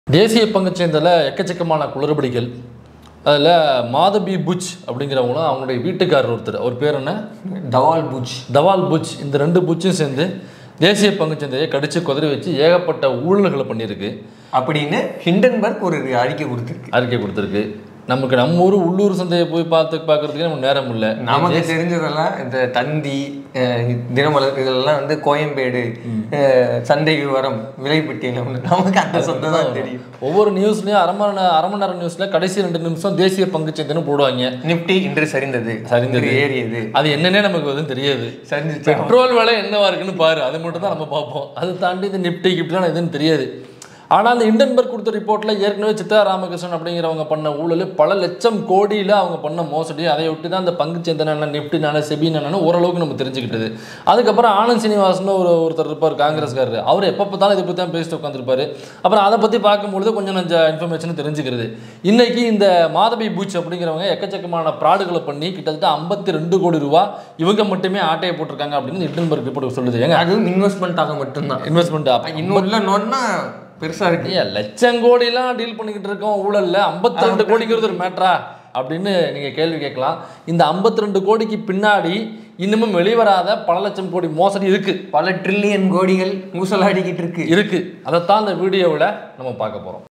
தேசிய பங்குச் சந்தையில் எக்கச்சக்கமான குளறுபடிகள் அதில் மாதபி புஜ் அப்படிங்கிறவங்களும் அவங்களுடைய வீட்டுக்காரர் ஒருத்தர் அவர் பேர் என்ன தவால் பூஜ் தவால் புஜ் இந்த ரெண்டு புஜ்ஜும் சேர்ந்து தேசிய பங்குச் சந்தையை கடிச்சு குதறி வச்சு ஏகப்பட்ட ஊழல்களை பண்ணியிருக்கு அப்படின்னு ஹிண்டன்பர்க் ஒரு அறிக்கை கொடுத்துருக்கு அறிக்கை கொடுத்துருக்கு நமக்கு நம்ம ஊர் உள்ளூர் சந்தையை போய் பார்த்து பார்க்கறதுக்கே நமக்கு நேரம் இல்லை நமக்கு தெரிஞ்சதெல்லாம் இந்த தந்தி அஹ், தினமலர் இதெல்லாம் வந்து கோயம்பேடு அஹ், சந்தை விவரம் விலைப்பட்டியல் நமக்கு அந்த சொந்த தான் தெரியும் ஒவ்வொரு நியூஸ்லையும் அரை மணி நேரம் அரை மணி நேரம் நியூஸில் கடைசி ரெண்டு நிமிஷம் தேசிய பங்குச் சந்தைன்னு போடுவாங்க நிப்டி இன்று சரிந்தது சரிந்தது. இன்று ஏறியது அது என்னன்னே நமக்கு எதுவும் தெரியாது சரிஞ்சிச்சு பெட்ரோல் விலை என்னவா இருக்குன்னு பாரு அதை மட்டும் தான் நம்ம பார்ப்போம் அதை தாண்டி இந்த நிப்டி கிப்டிலாம் எதுவும் தெரியாது ஆனால் அந்த இண்டன்பர்க் கொடுத்த ரிப்போர்ட்டில் ஏற்கனவே சித்ரா ராமகிருஷ்ணன் அப்படிங்கிறவங்க பண்ண ஊழல் பல லட்சம் கோடியில் அவங்க பண்ண மோசடி அதை ஒட்டி தான் அந்த பங்கு சந்தன நிப்டினால செபினானு ஓரளவுக்கு நம்ம தெரிஞ்சுக்கிட்டது அதுக்கப்புறம் ஆனந்த் சீனிவாசன் ஒரு ஒருத்தர் இருப்பார் காங்கிரஸ்காரர் அவர் எப்போ பார்த்தாலும் இதை பற்றி தான் பேசிட்டு உட்காந்துருப்பாரு அப்புறம் அதை பற்றி பார்க்கும்பொழுது கொஞ்சம் கொஞ்சம் இன்ஃபர்மேஷன் தெரிஞ்சுக்கிறது இன்னைக்கு இந்த மாதவி பூச் அப்படிங்கிறவங்க எக்கச்சக்கமான ப்ராடுகளை பண்ணி கிட்டத்தட்ட ஐம்பத்தி ரெண்டு கோடி ரூபா இவங்க மட்டுமே ஆட்டையை போட்டிருக்காங்க அப்படின்னு இண்டன்பர்க் ரிப்போர்ட் சொல்லுது ஏங்க அதுவும் இன்வெஸ்ட்மெண்ட் ஆக மட்டும்தான் இன்வெஸ்ட்மெண்ட் இன்னும் உள்ள நோட்னா பெருசா இருக்கு ஐயா லட்சம் கோடிலாம் டீல் பண்ணிக்கிட்டு இருக்கோம் ஊழல்ல 52 ரெண்டு கோடிங்கிறது ஒரு மேட்ரா அப்படின்னு நீங்க கேள்வி கேட்கலாம் இந்த 52 ரெண்டு கோடிக்கு பின்னாடி இன்னமும் வெளிவராத பல லட்சம் கோடி மோசடி இருக்கு பல ட்ரில்லியன் கோடிகள் ஊசலாடிக்கிட்டு இருக்கு இருக்கு அதைத்தான் இந்த வீடியோவில் நம்ம பார்க்க போறோம்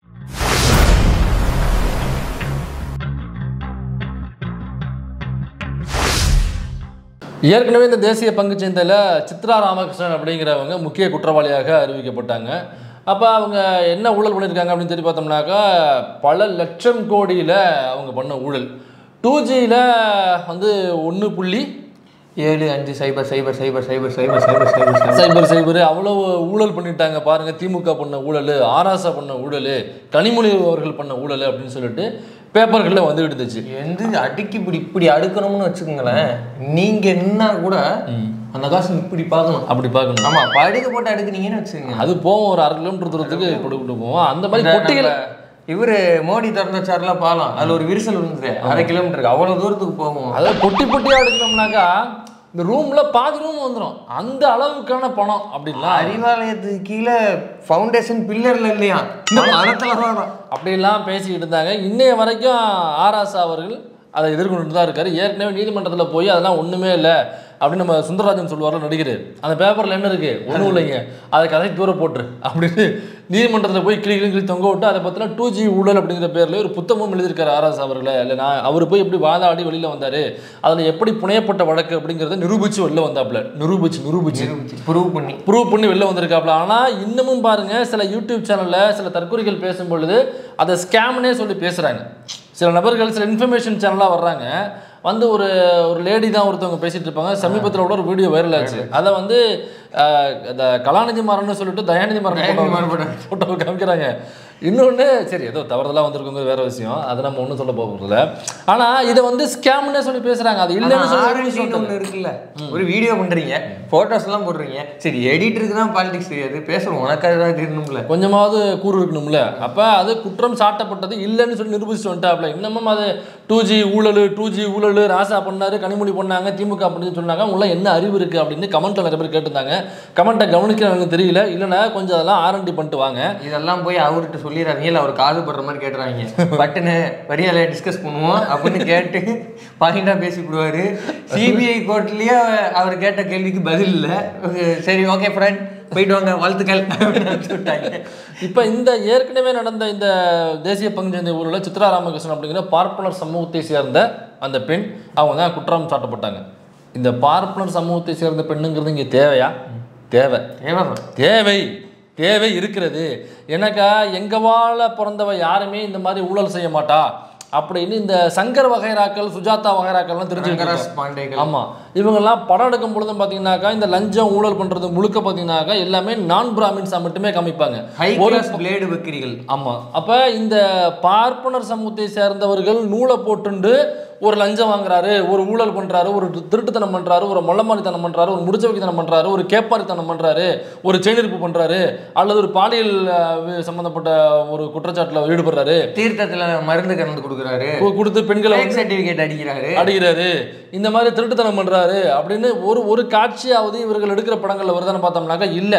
ஏற்கனவே இந்த தேசிய பங்குச் சந்தையில் சித்ரா ராமகிருஷ்ணன் அப்படிங்கிறவங்க முக்கிய குற்றவாளியாக அறிவிக்கப்பட்டாங்க அப்போ அவங்க என்ன ஊழல் பண்ணியிருக்காங்க அப்படின்னு சொல்லி பார்த்தோம்னாக்கா பல லட்சம் கோடியில் அவங்க பண்ண ஊழல் டூ ஜியில் வந்து ஒன்று புள்ளி ஏழு அஞ்சு சைபர் சைபர் சைபர் சைபர் சைபர் சைபர் சைபர் சைபர் சைபர் சைபர் அவ்வளவு ஊழல் பண்ணிட்டாங்க பாருங்க திமுக பண்ண ஊழல் ஆராசா பண்ண ஊழல் கனிமொழி அவர்கள் பண்ண ஊழல் அப்படின்னு சொல்லிட்டு பேப்பர்களில் வந்துகிட்டு இருந்துச்சு எந்த அடுக்கி இப்படி இப்படி அடுக்கணும்னு வச்சுக்கோங்களேன் நீங்க என்ன கூட அந்த காசு இப்படி பார்க்கணும் அப்படி பார்க்கணும் ஆமா படுக்க போட்டு அடுக்குனீங்கன்னு வச்சுக்கோங்க அது போவோம் ஒரு அரை கிலோமீட்டர் தூரத்துக்கு கொடுக்கிட்டு போவோம் அந்த மாதிரி கொட்டிகள் இவரு மோடி திறந்த சார்ல பாலம் அதுல ஒரு விரிசல் விழுந்துரு அரை கிலோமீட்டருக்கு அவ்வளவு தூரத்துக்கு போகும் அதாவது பொட்டி பொட்டியாக எடுக்கணும்னாக்கா இந்த ரூம்ல பாதி ரூம் வந்துடும் அந்த அளவுக்கான பணம் அப்படின்லாம் அறிவாலயத்துக்கு கீழே ஃபவுண்டேஷன் பில்லர்ல இல்லையா இந்த மரத்துல தான் அப்படிலாம் பேசிக்கிட்டு இருந்தாங்க இன்னைய வரைக்கும் ஆராசா அவர்கள் அதை எதிர்கொண்டு தான் இருக்காரு ஏற்கனவே நீதிமன்றத்தில் போய் அதெல்லாம் ஒன்றுமே இல்லை அப்படின்னு நம்ம சுந்தரராஜன் சொல்லுவார்ல நடிகர் அந்த பேப்பரில் என்ன இருக்கு ஒன்றும் இல்லைங்க அதை கதை தூர போட்டுரு அப்படின்னு நீதிமன்றத்தில் போய் கிளி கிளி கிளி தொங்க விட்டு அதை பற்றின டூ ஜி ஊழல் அப்படிங்கிற பேரில் ஒரு புத்தகமும் எழுதியிருக்காரு ஆராஸ் அவர்களை இல்லை நான் அவர் போய் எப்படி வாதாடி வெளியில் வந்தார் அதில் எப்படி புனையப்பட்ட வழக்கு அப்படிங்கிறத நிரூபித்து வெளில வந்தாப்புல நிரூபிச்சு நிரூபிச்சு ப்ரூவ் பண்ணி ப்ரூவ் பண்ணி வெளில வந்திருக்காப்புல ஆனால் இன்னமும் பாருங்க சில யூடியூப் சேனலில் சில தற்கொலைகள் பேசும் பொழுது அதை ஸ்கேம்னே சொல்லி பேசுகிறாங்க சில நபர்கள் சில இன்ஃபர்மேஷன் சேனலாக வர்றாங்க வந்து ஒரு ஒரு லேடி தான் ஒருத்தவங்க பேசிட்டு இருப்பாங்க சமீபத்தில் கூட ஒரு வீடியோ வைரல் ஆச்சு அதை வந்து அஹ், இந்த கலாநிதி மாறன்னு சொல்லிட்டு தயாநிதி மாறன் மாறன் ஃபோட்டோ காமிக்கிறாங்க இன்னொன்று சரி ஏதோ தவறுதலாக வந்திருக்குங்க வேற விஷயம் அதை நம்ம ஒன்றும் சொல்ல போகிறதில்ல ஆனால் இதை வந்து ஸ்கேம்னே சொல்லி பேசுகிறாங்க அது இல்லைன்னு ஆர்என்டின்னு சொல்லி ஒன்று இருக்குல்ல ஒரு வீடியோ பண்றீங்க போட்டோஸ் எல்லாம் போடுறீங்க சரி எடிட்டருக்கு தான் பாலிடிக்ஸ் தெரியாது பேசணும் உனக்கு அதுதான் தெரியணும்ல கொஞ்சமாவது கூறு இருக்கணும்ல அப்போ அது குற்றம் சாட்டப்பட்டது இல்லைன்னு சொல்லி நிரூபிச்சுட்டு வந்துட்டாப்ல இன்னமும் அது டூ ஜி ஊழல் டூ ஜி ஊழல் ராசா பண்ணாரு கனிமொழி பண்ணாங்க திமுக அப்படின்னு சொன்னாங்க உள்ள என்ன அறிவு இருக்குது அப்படின்னு கமெண்ட்டில் நிறைய பேர் கேட்டிருந்தாங்க கமெண்ட்டை கவனிக்கிறவங்க தெரியல இல்லைன்னா கொஞ்சம் அதெல்லாம் ஆரண்டி பண்ணிட்டு வாங்க இதெல்லாம் போய் அவர்கிட்ட சொல்லிடுறாங்க இல்லை அவர் காது படுற மாதிரி கேட்டுறாங்க பட்டுன்னு வரியால டிஸ்கஸ் பண்ணுவோம் அப்படின்னு கேட்டு பாயிண்டா பேசி விடுவாரு சிபிஐ கோர்ட்லயே அவர் கேட்ட கேள்விக்கு பதில் இல்லை சரி ஓகே ஃப்ரெண்ட் போயிட்டு வாங்க வாழ்த்துக்கள் அப்படின்னு அனுப்பிச்சு விட்டாங்க இப்போ இந்த ஏற்கனவே நடந்த இந்த தேசிய பங்குச்சந்தை ஊரில் சித்ரா ராமகிருஷ்ணன் அப்படிங்கிற பார்ப்பனர் சமூகத்தை சேர்ந்த அந்த பெண் அவங்க தான் குற்றம் சாட்டப்பட்டாங்க இந்த பார்ப்பனர் சமூகத்தை சேர்ந்த பெண்ணுங்கிறது இங்கே தேவையா தேவை தேவைதான் தேவை தேவை இருக்கிறது எனக்கா எங்க வாழ பிறந்தவ யாருமே இந்த மாதிரி ஊழல் செய்ய மாட்டா அப்படின்னு இந்த சங்கர் வகைராக்கள் சுஜாதா வகைராக்கள்லாம் தெரிஞ்சுக்கிட்டு ரங்கராஜ் பாண்டேகள் ஆமா இவங்கெல்லாம் படம் எடுக்கும் பொழுதும் பார்த்தீங்கன்னாக்கா இந்த லஞ்சம் ஊழல் பண்றது முழுக்க பார்த்தீங்கன்னாக்கா எல்லாமே நான் பிராமின்ஸா மட்டுமே காமிப்பாங்க ஹை ஒரு கிளாஸ் பிளேடு வைக்கிறீர்கள் ஆமா அப்ப இந்த பார்ப்பனர் சமூகத்தை சேர்ந்தவர்கள் நூலை போட்டுண்டு ஒரு லஞ்சம் வாங்குறாரு ஒரு ஊழல் பண்றாரு ஒரு திருட்டுத்தனம் பண்றாரு ஒரு மொள்ளமாரித்தனம் பண்றாரு ஒரு முடிச்ச வைக்கத்தனம் பண்றாரு ஒரு கேப்பாரித்தனம் பண்றாரு ஒரு செயினிருப்பு பண்றாரு அல்லது ஒரு பாலியல் அஹ், வி- சம்பந்தப்பட்ட ஒரு குற்றச்சாட்டுல ஈடுபடுறாரு தீர்த்தத்துல மருந்து கலந்து கொடுக்குறாரு கு- கொடுத்து பெண்களை வந்து சர்டிபிகேட் அடிக்கிறாரு அடிக்கிறாரு இந்த மாதிரி திருட்டுத்தனம் பண்றாரு அப்படின்னு ஒரு ஒரு காட்சியாவது இவர்கள் எடுக்கிற படங்கள்ல வருதான்னு பார்த்தோம்னாக்கா இல்ல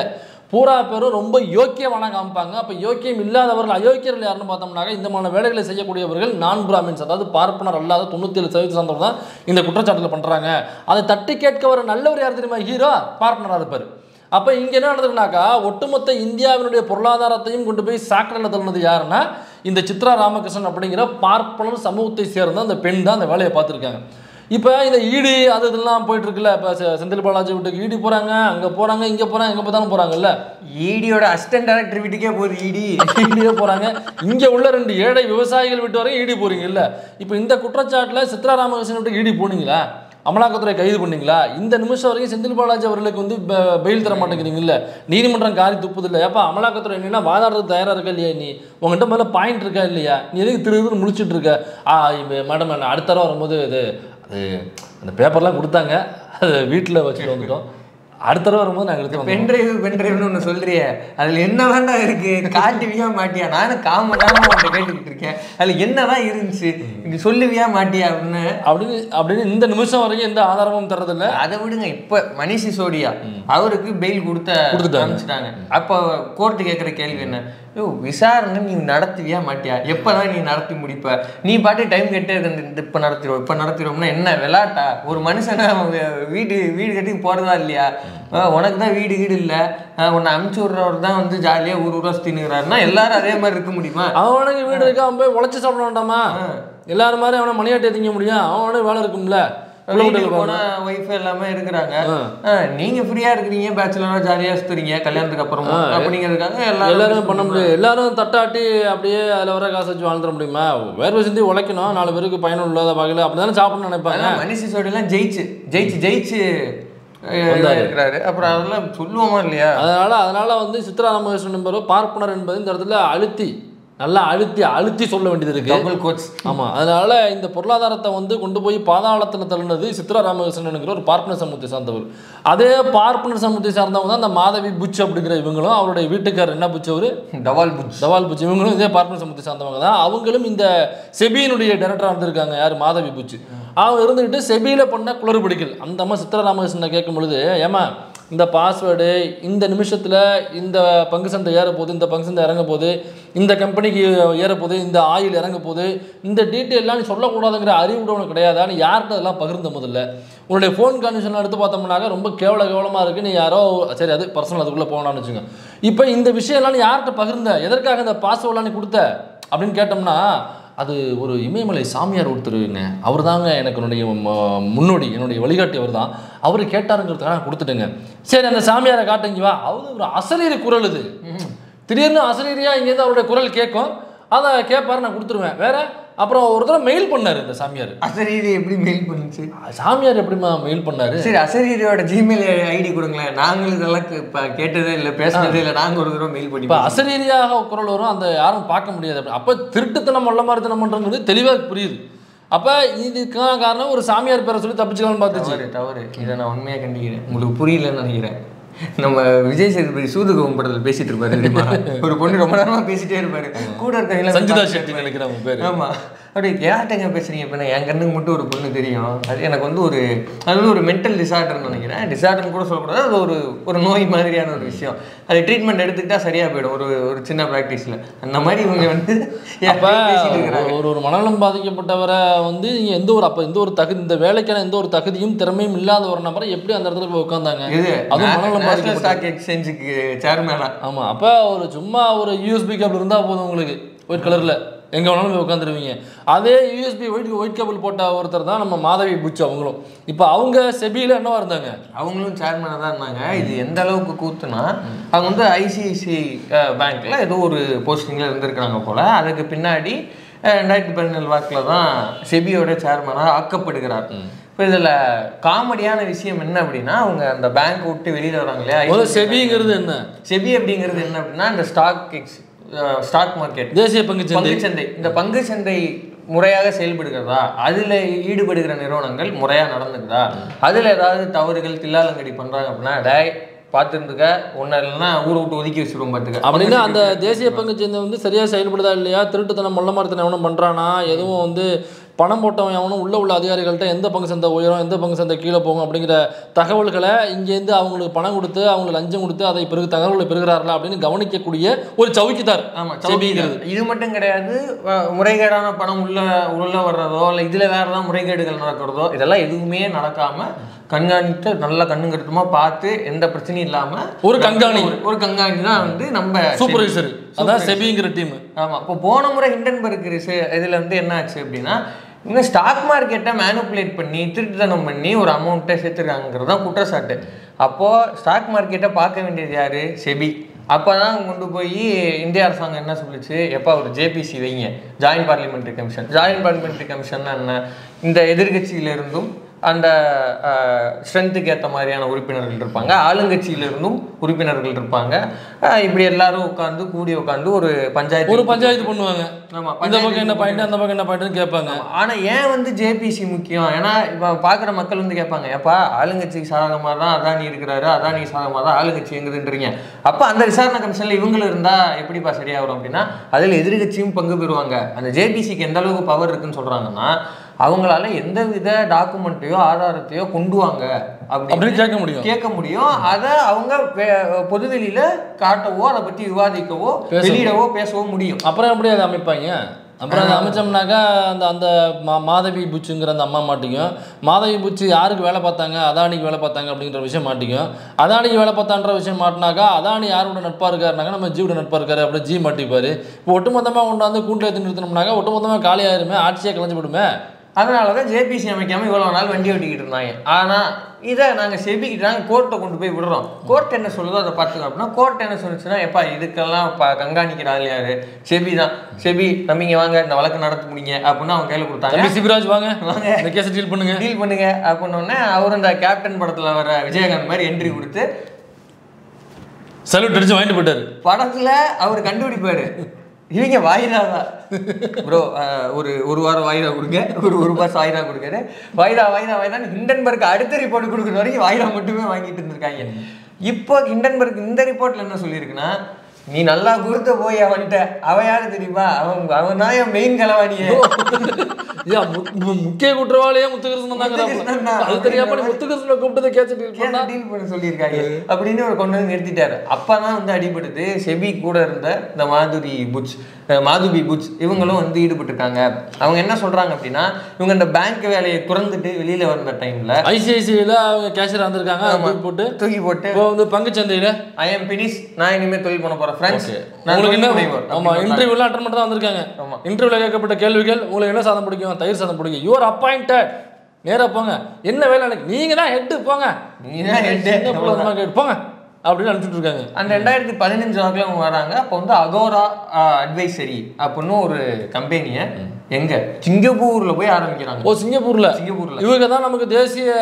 பூரா பேரும் ரொம்ப யோக்கியமான காமிப்பாங்க அப்போ யோக்கியம் இல்லாதவர்கள் அயோக்கியர்கள் யாருன்னு பார்த்தோம்னாக்க இந்த மாதிரி வேலைகளை செய்யக்கூடியவர்கள் நான் பிராமின்ஸ் அதாவது பார்ப்பனர் அல்லாத தொண்ணூற்றி ஏழு சதவீதம் சார்ந்தவர் தான் இந்த குற்றச்சாட்டில் பண்ணுறாங்க அதை தட்டி கேட்க வர நல்லவர் யார் தெரியுமா ஹீரோ பார்ப்பனராக இருப்பார் அப்போ இங்கே என்ன நடந்ததுனாக்கா ஒட்டுமொத்த இந்தியாவினுடைய பொருளாதாரத்தையும் கொண்டு போய் சாக்கடையில் தள்ளினது யாருன்னா இந்த சித்ரா ராமகிருஷ்ணன் அப்படிங்கிற பார்ப்பனர் சமூகத்தை சேர்ந்த அந்த பெண் தான் அந்த வேலையை பார்த்துருக்காங்க இப்போ இந்த ஈடி அது இதெல்லாம் போயிட்டு இருக்குல்ல இப்போ செ- செந்தில் பாலாஜி வீட்டுக்கு ஈடி போகிறாங்க அங்கே போகிறாங்க இங்கே போகிறாங்க எங்கே பார்த்தாலும் போகிறாங்கல்ல ஈடியோட அசிஸ்டன்ட் டைரக்டர் வீட்டுக்கே போகுது ஈடி ஈடியே போகிறாங்க இங்கே உள்ள ரெண்டு ஏழை விவசாயிகள் விட்டு வரையும் ஈடி போகிறீங்கல்ல இப்போ இந்த குற்றச்சாட்டில் சித்ரா ராமகிருஷ்ணன் விட்டு ஈடி போனீங்களா அமலாக்கத்துறை கைது பண்ணீங்களா இந்த நிமிஷம் வரைக்கும் செந்தில் பாலாஜி அவர்களுக்கு வந்து பெ- பெயில் தர மாட்டேங்கிறீங்கல்ல நீதிமன்றம் காரி துப்புது இல்லை ஏப்பா அமலாக்கத்துறை என்னன்னா வாதாடுறது தயாராக இருக்கா இல்லையா நீ உங்ககிட்ட மேலே பாயிண்ட் இருக்கா இல்லையா நீ எதுக்கு திரு திருன்னு முழிச்சிட்டு இருக்க ஆ இப்போ மேடம் நான் அடுத்த தடவை வரும்போது இது அது அந்த பேப்பர்லாம் கொடுத்தாங்க அது வீட்டில் வச்சுட்டு வந்துட்டோம் அடுத்த தடவை வரும்போது நாங்கள் எடுத்து வந்தோம் பென்ட்ரைவ் பென்ட்ரைவ்னு ஒன்று சொல்றியே அதில் என்னதான்டா இருக்கு காட்டுவியா மாட்டியா நானும் காம நேரம் உன்கிட்ட கேட்டுக்கிட்டு இருக்கேன் அதில் என்னதான் இருந்துச்சு இங்க சொல்லுவியா மாட்டியா அப்படின்னு அப்படின்னு அப்படின்னு இந்த நிமிஷம் வரைக்கும் எந்த ஆதாரமும் தரதில்ல அதை விடுங்க இப்ப மணிஷ் சிசோடியா அவருக்கு பெயில் கொடுத்த கொடுத்துட்டாங்க. ஆரம்பிச்சிட்டாங்க அப்போ கோர்ட்டு கேட்குற கேள்வி என்ன யோ விசாரணை நீ நடத்துவியா மாட்டியா எப்பதான் நீ நடத்தி முடிப்ப நீ பாட்டு டைம் கேட்டே இருந்து இப்ப நடத்திடுவோம் இப்ப நடத்திடுவோம்னா என்ன விளாட்டா ஒரு மனுஷனை அவன் வே- வீடு வீடு கட்டி போறதா இல்லையா அஹ் உனக்கு தான் வீடு வீடு இல்ல அஹ் உன்னை அமுச்சு விடுறவர் தான் வந்து ஜாலியா ஊர் ஊரா சுத்தினுங்கிறாருன்னா எல்லாரும் அதே மாதிரி இருக்க முடியுமா அவனுக்கு வீடு இருக்கா அவன் போய் உழைச்சி சாப்பிட வேண்டாமா எல்லாரும் மாதிரி அவனை மணியாட்டி திங்க முடியும் அவனுக்கு வேலை இருக்கும்ல உள்ள வீட்டுக்கு வீட்டுக்கு போனா ஒய்ஃப் எல்லாமே இருக்கிறாங்க அஹ் நீங்க ஃப்ரீயா இருக்கிறீங்க பேச்சுலரா ஜாலியா சுத்துறீங்க கல்யாணத்துக்கு அப்புறமா அப்படிங்கிறதுக்காக எல்லாரும் எல்லாரும் பண்ண முடியும் எல்லாரும் தட்டாட்டி அப்படியே அதில் வர காசு வச்சு வாழ்ந்துட முடியுமா வேர்வை சிந்தி உழைக்கணும் நாலு பேருக்கு பயனுள்ளத வகையில் அப்படி தானே சாப்பிடணும்னு நினைப்பாங்க ஆனா மணிஷ் சிசோடியெல்லாம் ஜெயிச்சு ஜெயிச்சு ஜெயிச்சு அஹ், வந்தாரு. இருக்கிறாரு அப்புறம் அதெல்லாம் சொல்லுவோமா இல்லையா அதனால அதனால வந்து சித்ரா ராமகிருஷ்ணன் என்பவர் பார்ப்பனர் என்பது இந்த இடத்துல அழுத்தி நல்லா அழுத்தி அழுத்தி சொல்ல வேண்டியது இருக்கு டபுள் கோட்ஸ் ஆமா அதனால இந்த பொருளாதாரத்தை வந்து கொண்டு போய் பாதாளத்தில் தள்ளினது சித்ரா ராமகிருஷ்ணன் ஒரு பார்ப்பனர் சமூகத்தை சார்ந்தவர் அதே பார்ப்பனர் சமூகத்தை சார்ந்தவங்க தான் அந்த மாதவி புச் அப்படிங்கிற இவங்களும் அவருடைய வீட்டுக்காரர் என்ன புச் அவரு டவால் புட்ஸ் தவால் புச் இவங்களும் இதே பார்ப்பனர் சமூகத்தை சார்ந்தவங்க தான் அவங்களும் இந்த செபியினுடைய டைரக்டராக இருந்திருக்காங்க யார் மாதவி புச் அவங்க இருந்துக்கிட்டு செபியில் பண்ண குளறுபடிகள் அந்த அம்மா சித்ரா ராமகிருஷ்ணனை கேட்கும் பொழுது ஏமா இந்த பாஸ்வேர்டு இந்த நிமிஷத்தில் இந்த பங்கு சந்தை ஏற போகுது இந்த பங்கு சந்தை இறங்க போகுது இந்த கம்பெனிக்கு ஏற போகுது இந்த ஆயில் இறங்க போகுது இந்த டீட்டெயிலாம் நீ சொல்லக்கூடாதுங்கிற அறிவு உனக்கு கிடையாதான்னு யார்கிட்ட அதெல்லாம் பகிர்ந்த முதல்ல உன்னுடைய ஃபோன் கான்வெர்ஷன் எடுத்து பார்த்தோம்னாக்க ரொம்ப கேவல கேவலமாக இருக்குது நீ யாரோ சரி அது பர்சனல் அதுக்குள்ளே போகலான்னு வச்சுங்க இப்போ இந்த விஷயம்லாம் நீ யார்கிட்ட பகிர்ந்த எதற்காக இந்த பாஸ்வேர்ட்லாம் நீ கொடுத்த அப்படின்னு கேட்டோம்னா அது ஒரு இமயமலை சாமியார் ஒருத்தருங்க அவர் தாங்க எனக்கு என்னுடைய ம- முன்னோடி என்னுடைய வழிகாட்டி அவர் தான் அவர் கேட்டாருங்கிறதுக்காக நான் கொடுத்துட்டேங்க சரி அந்த சாமியாரை காட்டுங்க வா அவர் ஒரு அசரீரி குரல் இது திடீர்னு அசரீரியா இங்கேருந்து அவருடைய குரல் கேட்கும் அதை கேட்பாரு நான் கொடுத்துருவேன் வேற அப்புறம் ஒரு தடவை மெயில் பண்ணாரு இந்த சாமியார் அசரீரி எப்படி மெயில் பண்ணுச்சு சாமியார் எப்படிமா மெயில் பண்ணாரு சரி அசரீரியோட ஜிமெயில் ஐடி கொடுங்களேன் நாங்களும் இதெல்லாம் கே- இப்ப கேட்டதே இல்லை பேசினதே இல்லை நாங்க ஒரு தடவை மெயில் பண்ணி இப்போ அசரீரியாக குரல் வரும் அந்த யாரும் பார்க்க முடியாது அப்படி அப்போ திருட்டுத்தனம் மொள்ள மாதிரித்தனம் பண்ணுறது தெளிவாக புரியுது அப்போ இதுக்கான காரணம் ஒரு சாமியார் பேரை சொல்லி தப்பிச்சுக்கலாம்னு பார்த்துச்சு தவறு தவறு இதை நான் உண்மையா கண்டிக்கிறேன் உங்களுக்கு புரியலன்னு நினைக்கிறேன் நம்ம விஜய் சேதுபதி சூதுகவும் படத்தில் பேசிட்டு இருப்பாரு தெரியுமா ஒரு பொண்ணு ரொம்ப நேரமா பேசிட்டே இருப்பாரு கூட இருக்கவங்க சஞ்சிதா ஷெட்டி நினைக்கிறேன் அவங்க பேர் ஆமா அப்படி யார்கிட்டங்க பேசுறீங்க இப்போ என் கண்ணுக்கு மட்டும் ஒரு பொண்ணு தெரியும் அது எனக்கு வந்து ஒரு அது வந்து ஒரு மென்டல் டிசார்டர்னு நினைக்கிறேன் டிசார்டர்னு கூட சொல்லக்கூடாது அது ஒரு ஒரு நோய் மாதிரியான ஒரு விஷயம் அது ட்ரீட்மெண்ட் எடுத்துக்கிட்டா சரியா போயிடும் ஒரு ஒரு சின்ன ப்ராக்டிஸ்ல அந்த மாதிரி இவங்க வந்து அப்போ யார்கிட்டயோ பேசிட்டு இருக்கிறாங்க ஒரு ஒரு மனநலம் பாதிக்கப்பட்டவரை வந்து நீங்க எந்த ஒரு அப்போ எந்த ஒரு தகுதி இந்த வேலைக்கான எந்த ஒரு தகுதியும் திறமையும் இல்லாத ஒரு நபரை எப்படி அந்த இடத்துல போய் உட்காந்தாங்க இது அதுவும் மனநலம் நேஷனல் பாதிக்கப்பட்ட ஸ்டாக் எக்ஸ்சேஞ்சுக்கு சேர்மேனா ஆமா அப்போ ஒரு சும்மா ஒரு யூஎஸ்பி கேபிள் இருந்தால் போதும் உங்களுக்கு ஒயிட் கலரில் எங்கே வேணாலும் போய் உட்காந்துருவீங்க அதே யூஎஸ்பி ஒயிட் ஒயிட் கேபிள் போட்ட ஒருத்தர் தான் நம்ம மாதவி புச் அவங்களும் இப்போ அவங்க செபியில் என்னவா இருந்தாங்க அவங்களும் சேர்மனாக தான் இருந்தாங்க இது எந்த அளவுக்கு கூத்துனா அவங்க வந்து ஐசிஐசிஐ பேங்க்ல ஏதோ ஒரு போஸ்டிங்கில் இருந்திருக்கிறாங்க போல அதுக்கு பின்னாடி அஹ், ரெண்டாயிரத்தி பதினேழு வாக்கில் தான் செபியோட சேர்மனாக ஆக்கப்படுகிறார் இப்போ இதில் காமெடியான விஷயம் என்ன அப்படின்னா அவங்க அந்த பேங்க் விட்டு வெளியில் வராங்க இல்லையா முதல்ல செபிங்கிறது என்ன செபி அப்படிங்கிறது என்ன அப்படின்னா இந்த ஸ்டாக் எக்ஸ் ஸ்டாக் மார்க்கெட் தேசிய பங்கு சந்தை பங்கு சந்தை இந்த பங்கு சந்தை முறையாக செயல்படுகிறதா அதுல ஈடுபடுகிற நிறுவனங்கள் முறையா நடந்துக்குதா அதுல ஏதாவது தவறுகள் தில்லாலங்கடி பண்றாங்க அப்படின்னா டேய் பார்த்துருந்துக்க ஒன்றும் இல்லைன்னா ஊரை விட்டு ஒதுக்கி வச்சிருவோம் பார்த்துக்க அப்படின்னா அந்த தேசிய பங்கு சந்தை வந்து சரியா செயல்படுதா இல்லையா திருட்டுத்தனம் மொள்ள மரத்தனை எவனும் பண்றானா எதுவும் வந்து பணம் போட்டவன் அவனும் உள்ள உள்ள அதிகாரிகள்ட்ட எந்த பங்கு சந்தை உயரும் எந்த பங்கு சந்தை கீழே போகும் அப்படிங்கிற தகவல்களை இங்கேருந்து அவங்களுக்கு பணம் கொடுத்து அவங்களுக்கு லஞ்சம் கொடுத்து அதை பிறகு தகவல்களை பெறுகிறார்களா அப்படின்னு கவனிக்கக்கூடிய ஒரு சவுக்கித்தார் ஆமா செபிங்கிறது. சௌபிங்கிறது இது மட்டும் கிடையாது வ- முறைகேடான பணம் உள்ள உள்ள வர்றதோ இல்லை இதுல வேற ஏதாவது முறைகேடுகள் நடக்கிறதோ இதெல்லாம் எதுவுமே நடக்காம கண்காணித்து நல்லா கண்ணுங்கருத்துமா பார்த்து எந்த பிரச்சனையும் இல்லாம ஒரு கண்காணி ஒரு- ஒரு கண்காணி தான் வந்து நம்ம சூப்பர்வைசர் அதான் செபிங்கிற டீம் ஆமா இப்போ போன முறை ஹிண்டன்பர்க் ரிச- இதுல வந்து என்ன ஆச்சு அப்படின்னா இவங்க ஸ்டாக் மார்க்கெட்டை மேனுப்புலேட் பண்ணி திருட்டுத்தனம் பண்ணி ஒரு அமௌண்ட்டை சேர்த்துருக்காங்கிறது தான் குற்றச்சாட்டு அப்போ ஸ்டாக் மார்க்கெட்டை பார்க்க வேண்டியது யாரு செபி அப்போ தான் கொண்டு போய் இந்திய அரசாங்கம் என்ன சொல்லுச்சு எப்போ ஒரு ஜேபிசி வைங்க joint parliamentary commission joint parliamentary கமிஷன்னா என்ன இந்த எதிர்கட்சியில இருந்தும் அந்த ஸ்ட்ரென்த்துக்கு ஏற்ற மாதிரியான உறுப்பினர்கள் இருப்பாங்க ஆளுங்கட்சியில இருந்தும் உறுப்பினர்கள் இருப்பாங்க அஹ் இப்படி எல்லாரும் உட்காந்து கூடி உட்காந்து ஒரு பஞ்சாயத்து ஒரு பஞ்சாயத்து பண்ணுவாங்க ஆமா இந்த பக்கம் என்ன பாயிண்ட் அந்த பக்கம் என்ன பாயிண்ட்னு கேட்பாங்க ஆனா ஏன் வந்து ஜேபிசி முக்கியம் ஏன்னா இப்போ பார்க்குற மக்கள் வந்து கேட்பாங்க ஏப்பா ஆளுங்கட்சிக்கு சாதகமாக தான் அதானி இருக்கிறாரு அதானிக்கு சாதகமாக தான் ஆளுங்கட்சி எங்குதுன்றீங்க அப்போ அந்த விசாரணை கமிஷனில் இவங்களும் இருந்தா எப்படிப்பா சரியா வரும் அப்படின்னா அதில் எதிர்கட்சியும் பங்கு பெறுவாங்க அந்த ஜேபிசிக்கு எந்த அளவுக்கு பவர் இருக்குன்னு சொல்றாங்கன்னா அவங்களால எந்த வித டாக்குமெண்ட்டையோ ஆதாரத்தையோ கொண்டு வாங்க அப்படின்னு அப்படின்னு கேட்க முடியும் கேட்க முடியும் அதை அவங்க வே- பொதுவெளியில காட்டவோ அதை பத்தி விவாதிக்கவோ பேசவோ. வெளியிடவோ பேசவோ முடியும் அப்புறம் எப்படி அதை அமைப்பாங்க அப்புறம் அதை அமைச்சோம்னாக்கா அந்த அந்த மா மாதவி புச்சுங்கிற அந்த அம்மா மாட்டிக்கும் மாதவி புச்சு யாருக்கு வேலை பார்த்தாங்க அதானிக்கு வேலை பார்த்தாங்க அப்படிங்கிற விஷயம் மாட்டிக்கும் அதானிக்கு வேலை பார்த்தான்ற விஷயம் மாட்டினாக்கா அதானி யாரோட நட்பாக இருக்காருனாக்கா நம்ம ஜீவோட நட்பாக இருக்காரு அப்படி ஜி மாட்டிப்பாரு இப்போ ஒட்டுமொத்தமாக கொண்டாந்து கூண்டில் எடுத்து நிறுத்தினோம்னாக்கா ஒட்டுமொத்தமாக காலியாயிருமே ஆட்சியே கலைஞ்சு விடுமே அதனால தான் ஜேபிசி அமைக்காம இவ்வளோ நாள் வண்டி ஓட்டிக்கிட்டு இருந்தாங்க ஆனால் இதை நாங்கள் செபிக்கிட்டு நாங்கள் கோர்ட்டை கொண்டு போய் விடுறோம் கோர்ட் என்ன சொல்லுதோ அதை பார்த்துக்கோ அப்படின்னா கோர்ட் என்ன சொல்லுச்சுன்னா எப்பா இதுக்கெல்லாம் ப கண்காணிக்கிற ஆள் யாரு செபி தான் செபி தம்பிங்க வாங்க இந்த வழக்கு நடத்த முடியுங்க அப்படின்னு அவங்க கையில் கொடுத்தாங்க தம்பி சிவராஜ் வாங்க வாங்க. இந்த கேஸை டீல் பண்ணுங்க டீல் பண்ணுங்க அப்படின்னோடனே அவர் இந்த கேப்டன் படத்தில் வர விஜயகாந்த் மாதிரி என்ட்ரி கொடுத்து சல்யூட் அடிச்சு வாங்கிட்டு போயிட்டாரு படத்துல அவர் கண்டுபிடிப்பாரு இவங்க வாயிதாதான் ப்ரோ ஒரு ஒரு வாரம் வாய்தா கொடுங்க ஒரு ஒரு மாசம் வாய்தா கொடுக்காரு வாய்தா வாய்தா வாய்தான் ஹிண்டன்பர்க் அடுத்த ரிப்போர்ட் கொடுக்குற வரைக்கும் வாய்தா மட்டுமே வாங்கிட்டு இருந்திருக்காங்க இப்போ ஹிண்டன்பர்க் இந்த ரிப்போர்ட்ல என்ன சொல்லியிருக்குன்னா நீ நல்லா கொடுத்த போய் அவன்கிட்ட அவன் யாரு தெரியுமா அவன் அவன் தான் என் மெயின் கலவாணியே ஐயா, மு- மு- முக்கிய குற்றவாளியே முத்துகிருஷ்ணன் முத்துகிருஷ்ணன் தாங்க தான். அது தெரியாம நீ முத்துகிருஷ்ணனை கூப்பிட்டு கேஸ் டீல் பண்ணா டீல் பண்ண சொல்லியிருக்காங்க அப்படின்னு ஒரு கொண்டு வந்து நிறுத்திட்டாரு அப்பதான் வந்து அடிபடுது செபி கூட இருந்த இந்த மாதுரி புட்ச் அஹ் மாதுபி புட்ச் இவங்களும் வந்து ஈடுபட்டிருக்காங்க அவங்க என்ன சொல்றாங்க அப்படின்னா இவங்க இந்த பேங்க் வேலையை துறந்துட்டு வெளியில வந்த டைம்ல ஐசிஐசிஐல அவங்க கேஷியர் வந்திருக்காங்க அதை தூக்கி போட்டு தூக்கி போட்டு இப்போ வந்து பங்குச்சந்தையில ஐ எம் பினிஷ் நான் இனிமே தொழில் பண்ண போறேன் ஃப்ரெண்ட்ஸ் உங்களுக்கு என்ன ஆமா இன்டர்வியூ இன்டர்வியூல அட்டன் பண்ணிட்டு தான் வந்திருக்காங்க ஆமா. இன்டர்வியூல கேட்கப்பட்ட கேள்விகள் உங்களுக்கு என்ன சாதம் பிடிக்கும் தயிர் சாதம் பிடிக்கும் யுவர் அப்பாயிண்டட் நேரா போங்க என்ன வேலை எனக்கு நீங்க தான் ஹெட் போங்க நீங்க தான் head. சின்ன பிள்ளை தான் head. போங்க அப்படின்னு அனுப்பிச்சுட்டு இருக்காங்க அந்த ரெண்டாயிரத்தி பதினஞ்சு வாக்கில் அவங்க வராங்க அப்போ வந்து அகோரா அட்வைசரி அப்படின்னு ஒரு கம்பெனியை எங்க சிங்கப்பூர்ல போய் ஆரம்பிக்கிறாங்க ஓ சிங்கப்பூர்ல சிங்கப்பூர்ல இவங்க தான் நமக்கு தேசிய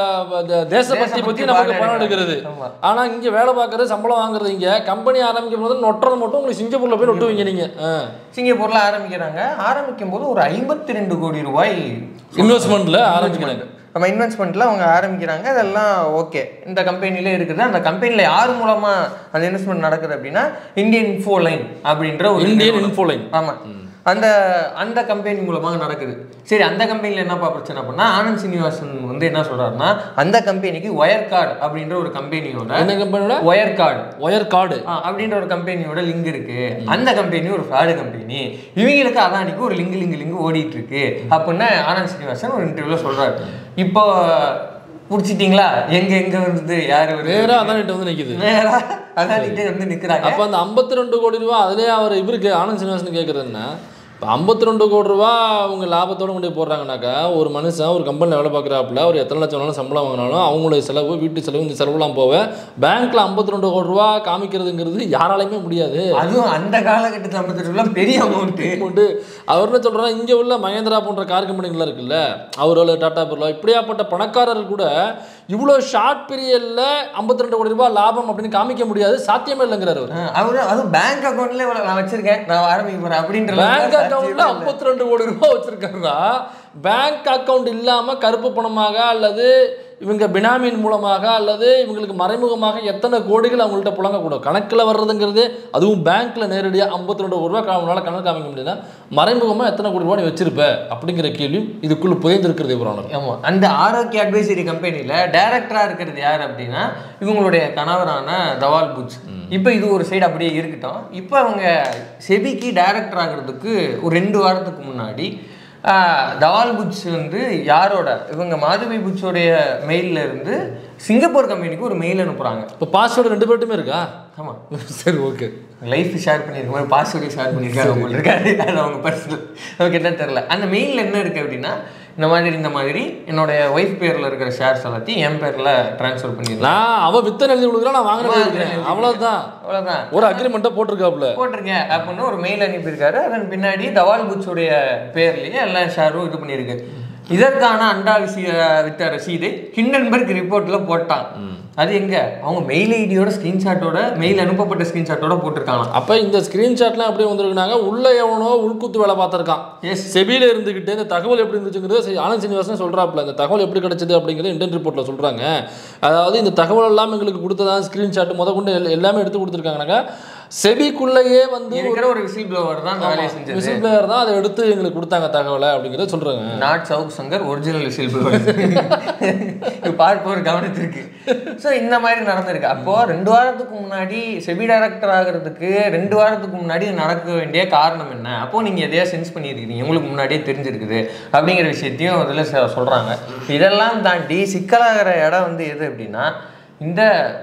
த- தேசபக்தி தேசபக்தி பத்தி நமக்கு பாடம் பணம் எடுக்கிறது ஆமா. ஆனா இங்க வேலை பார்க்கறது சம்பளம் வாங்குறது இங்க கம்பெனி ஆரம்பிக்கும் போது நொட்டுறது மட்டும் உங்களுக்கு சிங்கப்பூர்ல போய் நொட்டுவீங்க நீங்க சிங்கப்பூர்ல ஆரம்பிக்கிறாங்க ஆரம்பிக்கும் போது ஒரு ஐம்பத்தி ரெண்டு கோடி ரூபாய் இன்வெஸ்ட்மெண்ட்ல ஆரம்பிக்கிறாங்க நம்ம இன்வெஸ்ட்மெண்ட்ல அவங்க ஆரம்பிக்கிறாங்க அதெல்லாம் ஓகே இந்த கம்பெனிலே இருக்குது அந்த கம்பெனில யார் மூலமா அந்த இன்வெஸ்ட்மெண்ட் நடக்குது அப்படின்னா இந்தியன் இன்ஃபோ லைன் அப்படின்ற ஒரு இந்தியன் நிறுவனம். இன்ஃபோலைன் ஆமா அந்த அந்த கம்பெனி மூலமாக நடக்குது சரி அந்த கம்பெனியில் என்னப்பா பிரச்சனை அப்படின்னா ஆனந்த் சீனிவாசன் வந்து என்ன சொல்றாருன்னா அந்த கம்பெனிக்கு ஒயர் கார்டு அப்படின்ற ஒரு கம்பெனியோட என்ன கம்பெனியோட ஒயர் கார்டு ஒயர் கார்டு ஆ, அப்படின்ற ஒரு கம்பெனியோட லிங்க் இருக்கு அந்த கம்பெனி ஒரு ஃப்ராடு கம்பெனி இவங்களுக்கு அதானிக்கு ஒரு லிங்க் லிங்க் லிங்க் ஓடிட்டு இருக்கு அப்படின்னு ஆனந்த் சீனிவாசன் ஒரு இன்டர்வியூல சொல்றாரு இப்போ புடிச்சிட்டீங்களா எங்க எங்க வந்து யாரு வருது? நேரா அதானிட்ட வந்து நிக்குது நேரா அதானிட்டே வந்து நிக்கிறாங்க அப்ப அந்த 52 ரெண்டு கோடி ரூபா அதுலயே அவர் இவருக்கு ஆனந்த் சீனிவாசன் கேட்கறது என்ன இப்போ ஐம்பத்தி ரெண்டு கோடி ரூபா அவங்க லாபத்தோட கொண்டு போய் போடுறாங்கனாக்கா ஒரு மனுஷன் ஒரு கம்பெனியில் வேலை பார்க்குறாப்புல அவர் எத்தனை லட்சம் வேணாலும் சம்பளம் வாங்கினாலும் அவங்களுடைய செலவு வீட்டு செலவு இந்த செலவுலாம் போக பேங்க்ல 52 ரெண்டு கோடி ரூபா காமிக்கிறதுங்கிறது யாராலையுமே முடியாது அதுவும் அந்த காலகட்டத்தில் ஐம்பத்தெட்டுலாம் பெரிய அமௌண்ட் உண்டு அவர் என்ன சொல்றாரு இங்க உள்ள மகேந்திரா போன்ற கார் கம்பெனிகள் இருக்குல்ல அவரோட டாடா பிர்லா இப்படியாப்பட்ட பணக்காரர்கள் கூட இவ்வளோ ஷார்ட் பீரியட்ல 52 ரெண்டு கோடி ரூபாய் லாபம் அப்படின்னு காமிக்க முடியாது சாத்தியமே இல்லைங்கிறாரு அவர் அவரு அதுவும் பேங்க் அக்கௌண்ட்ல நான் வச்சிருக்கேன் நான் ஆரம்பிக்க போறேன் அப்படின்ற பேங்க் அளவுக்கு அக்கவுண்ட்ல சாத்தியமே இல்ல. 52 ரெண்டு கோடி ரூபாய் வச்சிருக்காருன்னா பேங்க் அக்கவுண்ட் இல்லாம கருப்பு பணமாக அல்லது இவங்க பினாமின் மூலமாக அல்லது இவங்களுக்கு மறைமுகமாக எத்தனை கோடிகள் அவங்கள்ட்ட புழங்கக்கூடும் கணக்கில் வர்றதுங்கிறது அதுவும் பேங்க்ல நேரடியாக ஐம்பத்தி ரெண்டு ரூபா காமனால கணக்கு காமிக்க முடியுதுன்னா மறைமுகமாக எத்தனை கோடி ரூபா நீ வச்சிருப்ப அப்படிங்கிற கேள்வியும் இதுக்குள்ள புதைந்திருக்கிறது இவரான ஆமா அந்த ஆரோக்கிய அட்வைசரி கம்பெனில டைரக்டரா இருக்கிறது யார் அப்படின்னா இவங்களுடைய கணவரான தவால் புஜ் இப்போ இது ஒரு சைடு அப்படியே இருக்கட்டும் இப்போ அவங்க செபிக்கு டைரக்டர் ஆகிறதுக்கு ஒரு ரெண்டு வாரத்துக்கு முன்னாடி ஆஹ், தவால் புட்ஸ் வந்து யாரோட இவங்க மாதவி புட்ஸோடைய மெயில்ல இருந்து சிங்கப்பூர் கம்பெனிக்கு ஒரு மெயில் அனுப்புறாங்க இப்போ பாஸ்வேர்டு ரெண்டு பேர்ட்டுமே இருக்கா ஆமா சரி ஓகே லைஃப் ஷேர் பண்ணியிருக்க மாதிரி பாஸ்வேர்டு ஷேர் பண்ணியிருக்காங்க அவங்க இருக்காரு அது அவங்க பர்சனல் நமக்கு என்ன தெரில அந்த மெயிலில் என்ன இருக்குது அப்படின்னா இந்த மாதிரி இந்த மாதிரி என்னுடைய ஒய்ஃப் பேரில் இருக்கிற ஷேர்ஸ் எல்லாத்தையும் என் பேரில் ட்ரான்ஸ்ஃபர் பண்ணிடலாம் நான் அவ வித்தனை எழுதி கொடுக்குறா நான் வாங்கினது இருக்கிறேன் அவ்வளவுதான் அவ்வளோதான் ஒரு அக்ரிமெண்ட்டை போட்டிருக்காப்புல போட்டிருக்கேன் அப்படின்னு ஒரு மெயில் அனுப்பியிருக்காரு அதன் பின்னாடி தவால் புட்ஸுடைய பேர்லேயே எல்லா ஷேரும் இது பண்ணியிருக்கு இதற்கான அண்டா விஷய வித்த ரசீதை ஹிண்டன்பர்க் ரிப்போர்ட்ல போட்டான் அது எங்க அவங்க மெயில் ஐடியோட ஸ்கிரீன்ஷாட்டோட மெயில் அனுப்பப்பட்ட ஸ்கிரீன்ஷாட்டோட போட்டிருக்காங்க அப்ப இந்த ஸ்கிரீன்ஷாட்லாம் எப்படி வந்திருக்குனாங்க உள்ள எவனோ உள்குத்து வேலை பார்த்திருக்கான் Yes. செபியில இருந்துகிட்டு இந்த தகவல் எப்படி இருந்துச்சுங்கிறது சரி, ஆனந்த் சீனிவாசன் சொல்றாப்புல இந்த தகவல் எப்படி கிடைச்சது அப்படிங்கிறது இந்தியன் ரிப்போர்ட்ல சொல்றாங்க அதாவது இந்த தகவல் எல்லாம் எங்களுக்கு கொடுத்ததா ஸ்கிரீன்ஷாட் முத கொண்டு எல்- எல்லாமே எடுத்து கொடுத்துருக்காங்கனாங்க செபிக்குள்ளேயே வந்து இருக்கிற ஒரு விசில் ப்ளோவர் தான் இந்த வேலையை செஞ்சது விசில் பிளேயர் தான் அதை எடுத்து எங்களுக்கு கொடுத்தாங்க தகவலை அப்படிங்கிறத சொல்றாங்க not Savukku Shankar original whistle blower பார்ப்போர் கவனத்திற்கு ஸோ இந்த மாதிரி நடந்திருக்கு அப்போ ரெண்டு வாரத்துக்கு முன்னாடி செபி டைரக்டர் ஆகிறதுக்கு ரெண்டு வாரத்துக்கு முன்னாடி நடக்க வேண்டிய காரணம் என்ன அப்போ நீங்க எதையா சென்ஸ் பண்ணியிருக்கீங்க உங்களுக்கு முன்னாடியே தெரிஞ்சிருக்குது அப்படிங்கிற விஷயத்தையும் அதில் சொல்றாங்க இதெல்லாம் தாண்டி சிக்கலாகிற இடம் வந்து எது அப்படின்னா இந்த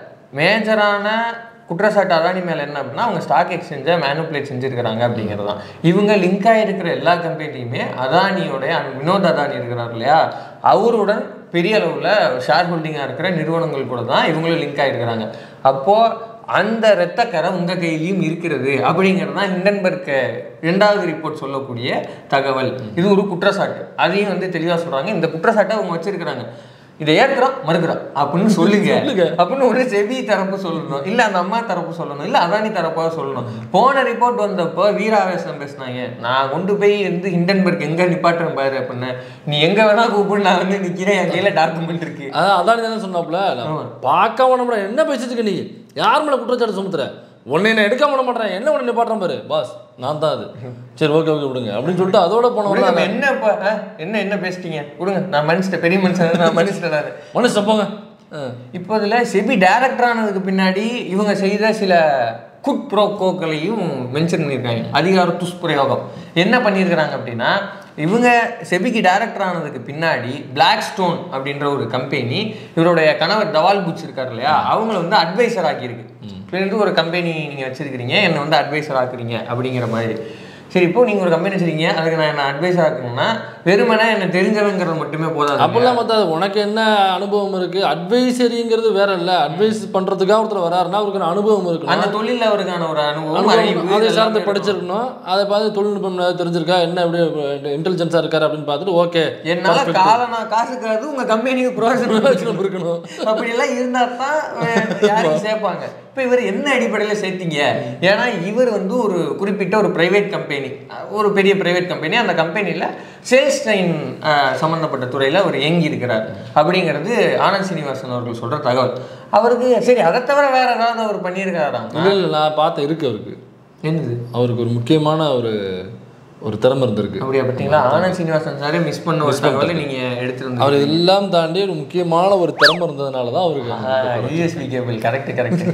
மேஜரான குற்றச்சாட்டு அதானி மேலே என்ன அப்படின்னா அவங்க ஸ்டாக் எக்ஸ்சேஞ்சை மேனுப்புலேட் செஞ்சுருக்கிறாங்க அப்படிங்கிறது தான் இவங்க லிங்க் ஆகிருக்கிற எல்லா கம்பெனியுமே அதானியோடைய அந்த வினோத் அதானி இருக்கிறார் இல்லையா அவருடன் பெரிய அளவில் ஷேர் ஹோல்டிங்காக இருக்கிற நிறுவனங்கள் கூட தான் இவங்களும் லிங்க் ஆகிருக்கிறாங்க அப்போது அந்த இரத்தக்கரை உங்கள் கையிலையும் இருக்கிறது அப்படிங்கிறது தான் ஹிண்டன்பர்க் ரெண்டாவது ரிப்போர்ட் சொல்லக்கூடிய தகவல் இது ஒரு குற்றச்சாட்டு அதையும் வந்து தெளிவாக சொல்கிறாங்க இந்த குற்றச்சாட்டை அவங்க வச்சிருக்கிறாங்க இதை ஏற்கிறோம் மறுக்கிறோம் அப்படின்னு சொல்லுங்க சொல்லுங்க. அப்படின்னு ஒரு செபி தரப்பு சொல்லணும் இல்ல அந்த அம்மா தரப்பு சொல்லணும் இல்ல அதானி தரப்பா சொல்லணும் போன ரிப்போர்ட் வந்தப்போ வீராவேசம் பேசினாங்க நான் கொண்டு போய் வந்து ஹிண்டன்பர்க் எங்க நிப்பாட்டுறேன் பாரு அப்படின்னு நீ எங்க வேணா கூப்பிடு நான் வந்து நிக்கிறேன் என் கையில டாக்குமெண்ட் இருக்கு அதான் அதானி தானே சொன்னாப்புல ஆமா. பார்க்காம நம்மள என்ன பேசிட்டு இருக்க நீ யார் மேல குற்றச்சாட்டு சுமத்துற உன்னை நான் எடுக்க விட மாட்டேன் என்ன உடனே நிப்பாட்டுறேன் பாரு பாஸ் நான் தான் அது சரி ஓகே ஓகே விடுங்க அப்படின்னு சொல்லிட்டு அதோட விடுங்க, போனவங்க நம்ம என்ன இப்ப ஆ, என்ன என்ன பேசிட்டீங்க விடுங்க நான் மனுஷன் பெரிய மனுஷன் நான் மனுஷன் நான் மனுஷன் போங்க ஆ. இப்போ இதில் செபி டைரக்டர் ஆனதுக்கு பின்னாடி இவங்க செய்த சில குட் ப்ரோக்கோக்களையும் மென்ஷன் பண்ணியிருக்காங்க அதிகார துஷ்பிரயோகம் என்ன பண்ணியிருக்கிறாங்க அப்படின்னா இவங்க செபிக்கு டைரக்டர் ஆனதுக்கு பின்னாடி பிளாக் ஸ்டோன் அப்படின்ற ஒரு கம்பெனி இவருடைய கணவர் தவால் புட்ஸ் இருக்கார் இல்லையா அவங்கள வந்து அட்வைசர் ஆக்கியிருக்கு இப்போ வந்து ஒரு கம்பெனி நீங்கள் வச்சிருக்கிறீங்க என்னை வந்து அட்வைசர் ஆக்குறீங்க அப்படிங்கிற மாதிரி சரி இப்போ நீங்கள் ஒரு கம்பெனி வச்சிருக்கீங்க அதுக்கு நான் என்ன அட்வைசர் ஆக்கணும்னா வெறுமனே என்ன தெரிஞ்சவங்கிறது மட்டுமே போதாது அப்படிலாம் பார்த்தா உனக்கு என்ன அனுபவம் இருக்கு அட்வைசரிங்கிறது வேற இல்ல அட்வைஸ் பண்றதுக்காக ஒருத்தர் வராருன்னா அவருக்கு ஒரு அனுபவம் இருக்கணும் அந்த தொழில் அவருக்கான ஒரு அனுபவம் அனுபவம் அறிவு அதை இதெல்லாமே சார்ந்து இருக்கணும். படிச்சிருக்கணும் அதை பார்த்து தொழில்நுட்பம் ஏதாவது தெரிஞ்சிருக்கா என்ன எப்படி இன்டெலிஜென்ஸா இருக்காரு அப்படின்னு பார்த்துட்டு ஓகே என்னால காலம் நான் காசுக்காது உங்க கம்பெனிக்கு பிரயோஜனம் இருக்கணும் அப்படி எல்லாம் இருந்தா தான் யாரையும் சேர்ப்பாங்க இப்போ இவர் என்ன அடிப்படையில் சேர்த்தீங்க ஏன்னா இவர் வந்து ஒரு குறிப்பிட்ட ஒரு பிரைவேட் கம்பெனி ஒரு பெரிய பிரைவேட் கம்பெனி அந்த கம்பெனியில் சேல்ஸ் லைன் சம்மந்தப்பட்ட துறையில் அவர் இயங்கி இருக்கிறார் அப்படிங்கிறது ஆனந்த் சீனிவாசன் அவர்கள் சொல்ற தகவல் அவருக்கு சரி அதை தவிர வேற ஏதாவது அவர் பண்ணியிருக்காராம் இல்ல இல்ல நான் பார்த்தேன் இருக்கு அவருக்கு என்னது அவருக்கு ஒரு முக்கியமான ஒரு ஒரு திறமை இருந்திருக்கு அப்படியா பார்த்தீங்களா ஆனந்த் சீனிவாசன் சாரே மிஸ் பண்ண ஒரு தகவலை நீங்க எடுத்துருந்து அவர் எல்லாம் தாண்டி ஒரு முக்கியமான ஒரு திறமை இருந்ததுனால தான் அவருக்கு USB cable correct correct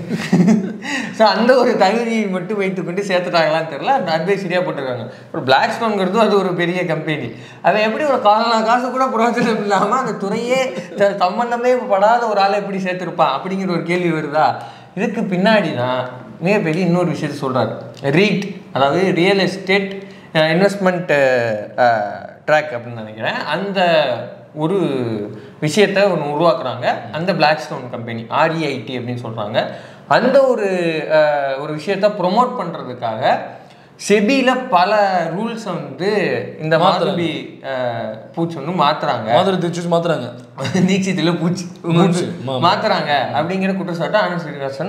so அந்த ஒரு தகுதியை மட்டும் வைத்துக்கொண்டு சேர்த்துட்டாங்களான்னு தெரியல அந்த அட்வைசரியாக போட்டிருக்காங்க ஒரு பிளாக் ஸ்டோன்ங்கிறது அது ஒரு பெரிய கம்பெனி அதை எப்படி ஒரு காலனா காசு கூட பிரயோஜனம் இல்லாமல் அந்த துறையே த- சம்பந்தமே படாத ஒரு ஆளை எப்படி சேர்த்துருப்பான் அப்படிங்கிற ஒரு கேள்வி வருதா இதுக்கு பின்னாடி தான் மிகப்பெரிய இன்னொரு விஷயத்த சொல்கிறாரு ரீட் அதாவது ரியல் எஸ்டேட் இன்வெஸ்ட்மெண்ட் ட்ராக் அப்படின்னு நினைக்கிறேன் அந்த ஒரு விஷயத்தை ஒன்று உருவாக்குறாங்க அந்த பிளாக் ஸ்டோன் கம்பெனி ஆர்இஐடி அப்படின்னு சொல்கிறாங்க அந்த ஒரு அஹ், ஒரு விஷயத்தை ப்ரொமோட் பண்ணுறதுக்காக செபியில் பல ரூல்ஸை வந்து இந்த மாதவி பூச்சி வந்து மாற்றுறாங்க மாதிரி திருச்சி மாத்துறாங்க தீட்சித்தில் பூச்சி பூச்சி, ஆமா. மாத்துறாங்க அப்படிங்கிற குற்றச்சாட்டு ஆனந்த் ஸ்ரீனிவாசன்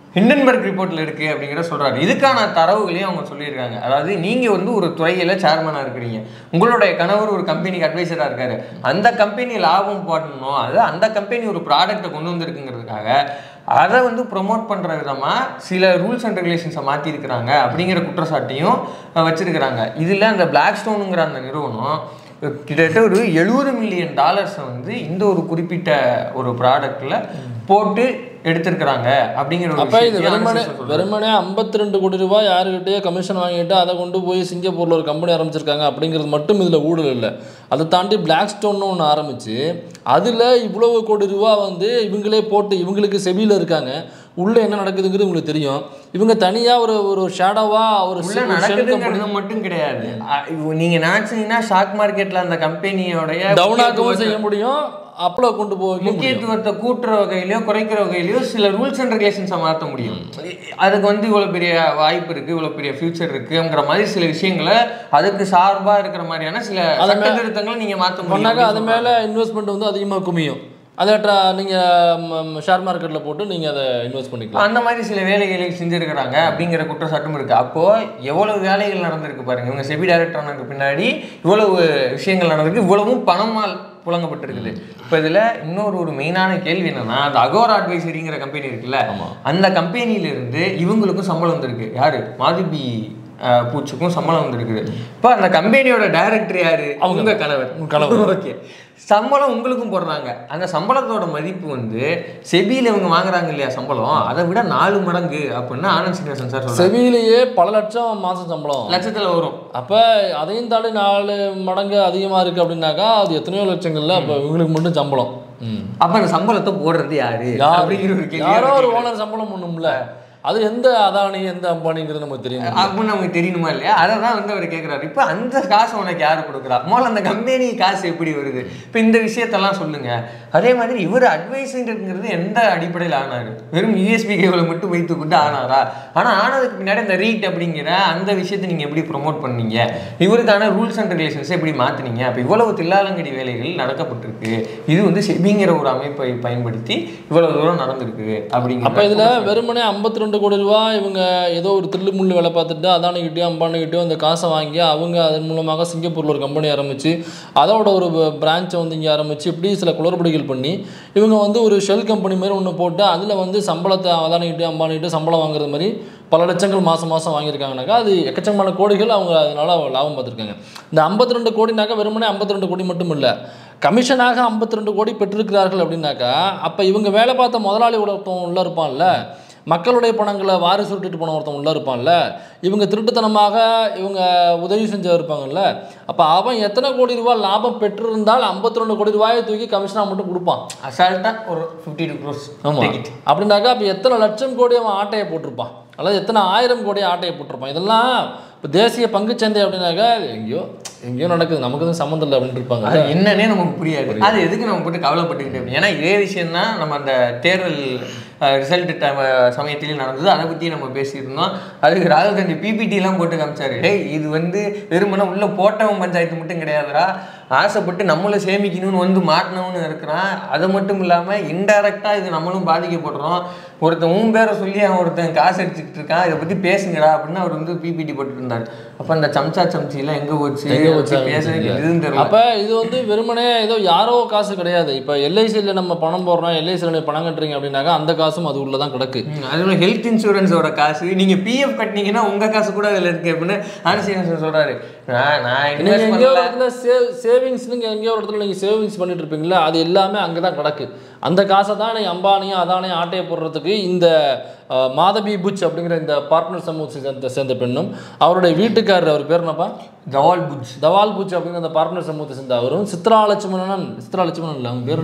ஹிண்டன்பர்க் ரிப்போர்ட்ல இருக்கு அப்படிங்கிற சொல்றாரு இதுக்கான தரவுகளையும் அவங்க சொல்லியிருக்காங்க அதாவது நீங்க வந்து ஒரு துறையில சேர்மனா இருக்கிறீங்க உங்களுடைய கணவர் ஒரு கம்பெனிக்கு அட்வைசரா இருக்காரு அந்த கம்பெனி லாபம் போடணும் அது அந்த கம்பெனி ஒரு ப்ராடக்ட்டை கொண்டு வந்திருக்குங்கிறதுக்காக அதை வந்து ப்ரொமோட் பண்ற விதமா சில ரூல்ஸ் அண்ட் ரெகுலேஷன்ஸை மாத்தி இருக்கிறாங்க அப்படிங்கிற குற்றச்சாட்டையும் அஹ், வச்சிருக்கிறாங்க இதுல அந்த பிளாக் ஸ்டோனுங்கிற அந்த நிறுவனம் கிட்டத்தட்ட ஒரு எழுபது மில்லியன் டாலர்ஸை வந்து இந்த ஒரு குறிப்பிட்ட ஒரு ப்ராடக்ட்ல போட்டு எடுத்திருக்கிறாங்க அப்படிங்கிற ஒரு அப்ப இது விஷயத்தையும் வெறுமனே analysis சொல்றாங்க. வெறுமனே 52 ரெண்டு கோடி ரூபாய் யாருக்கிட்டயே கமிஷன் வாங்கிட்டு அதை கொண்டு போய் சிங்கப்பூர்ல ஒரு கம்பெனி ஆரம்பிச்சிருக்காங்க அப்படிங்கிறது மட்டும் இதுல ஊழல் இல்லை அதை தாண்டி பிளாக் ஸ்டோன்னு ஒன்று ஆரம்பிச்சு அதுல இவ்வளவு கோடி ரூபா வந்து இவங்களே போட்டு இவங்களுக்கு செபியில் இருக்காங்க உள்ள என்ன நடக்குதுங்கிறது உங்களுக்கு தெரியும் இவங்க தனியா ஒரு ஒரு ஷேடோவா ஒரு உள்ள shell company நடக்குதுங்கிறது மட்டும் கிடையாது அ, இப்போ நீங்க நினைச்சீங்கன்னா ஷாக் மார்க்கெட்ல அந்த கம்பெனியோடைய டவுன் ஆக்கவும் செய்ய முடியும் அப்பளோ கொண்டு போக முடியும் முக்கியத்துவத்தை கூட்டுற வகையிலயோ குறைக்கிற வகையிலயோ சில ரூல்ஸ் அண்ட் ரெகுலேஷன்ஸை மாற்ற முடியும் அதுக்கு வந்து இவ்வளவு பெரிய வாய்ப்பு இருக்கு இவ்வளவு பெரிய ஃபியூச்சர் இருக்குங்கிற மாதிரி சில விஷயங்களை அதுக்கு சார்பா இருக்கிற மாதிரியான சில சட்ட திருத்தங்களை நீங்க மாற்ற பண்ணாக்க முடியும் அது மேல இன்வெஸ்ட்மெண்ட் வந்து அதிகமாக குமியும் அதை ட்ரா- நீங்க ஷேர் மார்க்கெட்ல போட்டு நீங்க அதை இன்வெஸ்ட் பண்ணிக்கலாம் அந்த மாதிரி சில வேலைகளை செஞ்சிருக்கிறாங்க அப்படிங்கிற குற்றச்சாட்டும் இருக்கு அப்போ எவ்வளவு வேலைகள் நடந்திருக்கு பாருங்க இவங்க செபி டைரக்டர் ஆனதுக்கு பின்னாடி இவ்வளவு விஷயங்கள் நடந்திருக்கு இவ்வளவும் பணமால் புழங்கப்பட்டிருக்குது இப்போ இதுல இன்னொரு ஒரு மெயினான கேள்வி என்னன்னா அந்த அகோரா அட்வைசரிங்கிற கம்பெனி இருக்குல்ல அந்த கம்பெனியில இருந்து இவங்களுக்கும் சம்பளம் வந்திருக்கு யாரு மாதுபி அஹ், பூச்சுக்கும் சம்பளம் வந்திருக்குது இப்போ அந்த கம்பெனியோட டைரக்டர் யாரு அவங்க கணவர் கணவர். ஓகே சம்பளம் உங்களுக்கும் போடுறாங்க அந்த சம்பளத்தோட மதிப்பு வந்து செபியில் இவங்க வாங்குறாங்க இல்லையா சம்பளம் அதை விட நாலு மடங்கு அப்படின்னு ஆனந்த் சீனிவாசன் சார் சொல்றாரு செவியிலேயே பல லட்சம் மாசம் சம்பளம் லட்சத்துல வரும் அப்ப அதையும் தாண்டி நாலு மடங்கு அதிகமா இருக்கு அப்படின்னாக்கா அது எத்தனையோ லட்சங்கள்ல அப்ப இவங்களுக்கு மட்டும் சம்பளம் ம். அப்ப அந்த சம்பளத்தை போடுறது யாரு யாரு? அப்படிங்கிற ஒரு கேள்வி யாரோ ஒரு இருக்கு. ஓனர் சம்பளம் பண்ணும்ல அது எந்த அதானி எந்த அம்பானிங்கிறது நமக்கு தெரியும் அப்படின்னு நமக்கு தெரியணுமா இல்லையா அதை தான் வந்து அவர் கேட்குறாரு இப்போ அந்த காசு உனக்கு யார் கொடுக்குறா முதல்ல அந்த கம்பெனி காசு எப்படி வருது இப்போ இந்த விஷயத்தெல்லாம் சொல்லுங்க அதே மாதிரி இவர் அட்வைஸுங்கிறது எந்த அடிப்படையில் ஆனாரு வெறும் யூஎஸ்பி கேபிளை மட்டும் வைத்துக்கொண்டு ஆனாரா ஆனால் ஆனதுக்கு பின்னாடி இந்த ரீட் அப்படிங்கிற அந்த விஷயத்தை நீங்கள் எப்படி ப்ரொமோட் பண்ணீங்க இவருக்கான ரூல்ஸ் அண்ட் ரெகுலேஷன்ஸை எப்படி மாற்றினீங்க அப்போ இவ்வளவு தில்லாலங்கடி வேலைகள் நடக்கப்பட்டிருக்கு இது வந்து செபிங்கிற ஒரு அமைப்பை பயன்படுத்தி இவ்வளவு தூரம் நடந்திருக்கு அப்படிங்கிற அப்ப இதுல வெறுமனே 52 ரெண்டு கோடி ரூபாய் இவங்க ஏதோ ஒரு தில்லு முள்ளு வேலை பார்த்துட்டு அதானிக்கிட்டயோ அம்பானிக்கிட்டயோ அந்த காசை வாங்கி அவங்க அதன் மூலமாக சிங்கப்பூர்ல ஒரு கம்பெனி ஆரம்பிச்சு அதோட ஒரு பிரான்ச்சை வந்து இங்கே ஆரம்பிச்சு இப்படி சில குளறுபடிகள் பண்ணி இவங்க வந்து ஒரு ஷெல் கம்பெனி மாதிரி ஒன்று போட்டு அதில் வந்து சம்பளத்தை அதானிக்கிட்டயோ அம்பானிக்கிட்டயோ சம்பளம் வாங்குறது மாதிரி பல லட்சங்கள் மாதம் மாதம் வாங்கியிருக்காங்கனாக்கா அது எக்கச்சக்கமான கோடிகள் அவங்க அதனால லாபம் பார்த்துருக்காங்க இந்த 52 ரெண்டு கோடினாக்கா வெறுமனே 52 ரெண்டு கோடி மட்டும் இல்லை கமிஷனாக 52 ரெண்டு கோடி பெற்றிருக்கிறார்கள் அப்படின்னாக்கா அப்போ இவங்க வேலை பார்த்த முதலாளி ஒருத்தன் உள்ள இருப்பான்ல மக்களுடைய பணங்களை வாரி சுருட்டிட்டு போன ஒருத்தன் உள்ள இருப்பான்ல இவங்க திருட்டுத்தனமாக இவங்க உதவி செஞ்சு இருப்பாங்கல்ல அப்போ அவன் எத்தனை கோடி ரூபாய் லாபம் பெற்றிருந்தால் 52 ரெண்டு கோடி ரூபாயை தூக்கி கமிஷனாக மட்டும் கொடுப்பான் அசால்ட்டா ஒரு ஃபிஃப்டி டூ க்ரோஸ் ஆமாம் அப்படின்னாக்கா அப்போ எத்தனை லட்சம் கோடி அவன் ஆட்டையை போட்டிருப்பான் அல்லது எத்தனை ஆயிரம் கோடி ஆட்டையை போட்டிருப்பான் இதெல்லாம் இப்போ தேசிய பங்குச்சந்தை அப்படின்னாக்கா அது எங்கேயோ எங்கேயோ நடக்குது நமக்கு தான் சம்மந்தம் இல்லை அப்படின்னு இருப்பாங்க அது என்னன்னே நமக்கு புரியாது அது எதுக்கு நம்ம போட்டு கவலைப்பட்டுக்கிட்டு இருக்கோம்? ஏன்னா இதே விஷயம் தான் நம்ம அந்த தேர்தல் ரிசல்ட் சமயத்திலேயும் நடந்தது அதை பற்றி நம்ம பேசியிருந்தோம் அதுக்கு ராகுல் காந்தி பிபிடி எல்லாம் போட்டு காமிச்சாரு டேய் இது வந்து வெறுமனே உள்ள போட்டவன் பஞ்சாயத்து மட்டும் கிடையாதுடா ஆசைப்பட்டு நம்மளை சேமிக்கணும்னு வந்து மாட்டினவனு இருக்கிறான் அது மட்டும் இல்லாமல் இன்டைரக்டாக இது நம்மளும் பாதிக்கப்படுறோம் ஒருத்தன் உன் பேரை சொல்லி அவன் ஒருத்தன் காசு அடிச்சுக்கிட்டு இருக்கான் இதை பற்றி பேசுங்கடா அப்படின்னு அவர் வந்து பிபிடி போட்டுட்டு இருந்தார் அப்போ அந்த சம்சா சம்ச்சிலாம் எங்கே போச்சு எங்க அப்படி வச்சாங்கன்னு பேச தெரியல. இதுன்னு தெரியல அப்போ இது வந்து வெறுமனே ஏதோ யாரோ காசு கிடையாது இப்போ எல்ஐசியில் நம்ம பணம் போடுறோம் எல்ஐசியில் பணம் கட்டுறீங்க அப்படின்னாக்கா அந்த காசும் அது உள்ளே தான் கிடக்கு ம், அதுல ஹெல்த் இன்சூரன்ஸோட காசு நீங்க பிஎஃப் கட்டினீங்கன்னா உங்க காசு கூட அதுல இருக்கு அப்படின்னு ஆனசீனன் சொல்றாரு நான் நான் நீங்க இன்வெஸ்ட் எங்கேயோ ஒரு பண்ணல இடத்துல சேவ் சேவிங்ஸ் நீங்க எங்கேயோ ஒரு இடத்துல நீங்க சேவிங்ஸ் பண்ணிட்டு இருப்பீங்களா அது எல்லாமே அங்கே தான் கிடக்கு அந்த காசை தான் நீ அம்பானியும் அதானையும் ஆட்டையை போடுறதுக்கு இந்த அஹ், மாதவி புச் அப்படிங்கிற இந்த பார்ட்னர் சமூகத்தை சேர்ந்த சேர்ந்த பெண்ணும் அவருடைய வீட்டுக்காரர் அவர் பேர் என்னப்பா ஜவால் புட்ஸ் தவால் பூச்சி அப்படிங்கிற அந்த பார்ட்னர் சமூகத்தை சேர்ந்த அவரும் சித்ரா லட்சுமணன் சித்ரா லட்சுமணன் இல்லை அவங்க பேர்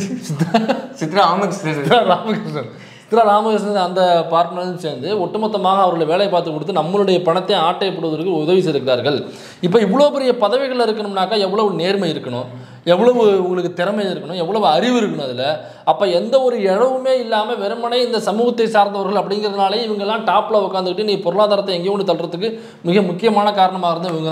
என்ன சித்ரா ஆமக்ஸ் சித்ரா ராமகிருஷ்ணன் சித்ரா ராமகிருஷ்ணன் அந்த பார்ட்னரும் சேர்ந்து ஒட்டுமொத்தமாக அவர்களை வேலை பார்த்து கொடுத்து நம்மளுடைய பணத்தை ஆட்டையப்படுவதற்கு உதவி செய்திருக்கிறார்கள் இப்போ இவ்வளோ பெரிய பதவிகள் இருக்கணும்னாக்கா எவ்வளவு நேர்மை இருக்கணும் எவ்வளவு உங்களுக்கு திறமை இருக்கணும் எவ்வளவு அறிவு இருக்கணும் அதில் அப்போ எந்த ஒரு இழவுமே இல்லாமல் வெறுமனே இந்த சமூகத்தை சார்ந்தவர்கள் அப்படிங்கிறதுனாலே இவங்கெல்லாம் டாப்பில் உட்காந்துக்கிட்டு நீ பொருளாதாரத்தை எங்கேயோ ஒன்று தள்ளுறதுக்கு மிக முக்கியமான காரணமாக இருந்தது இவங்க தான்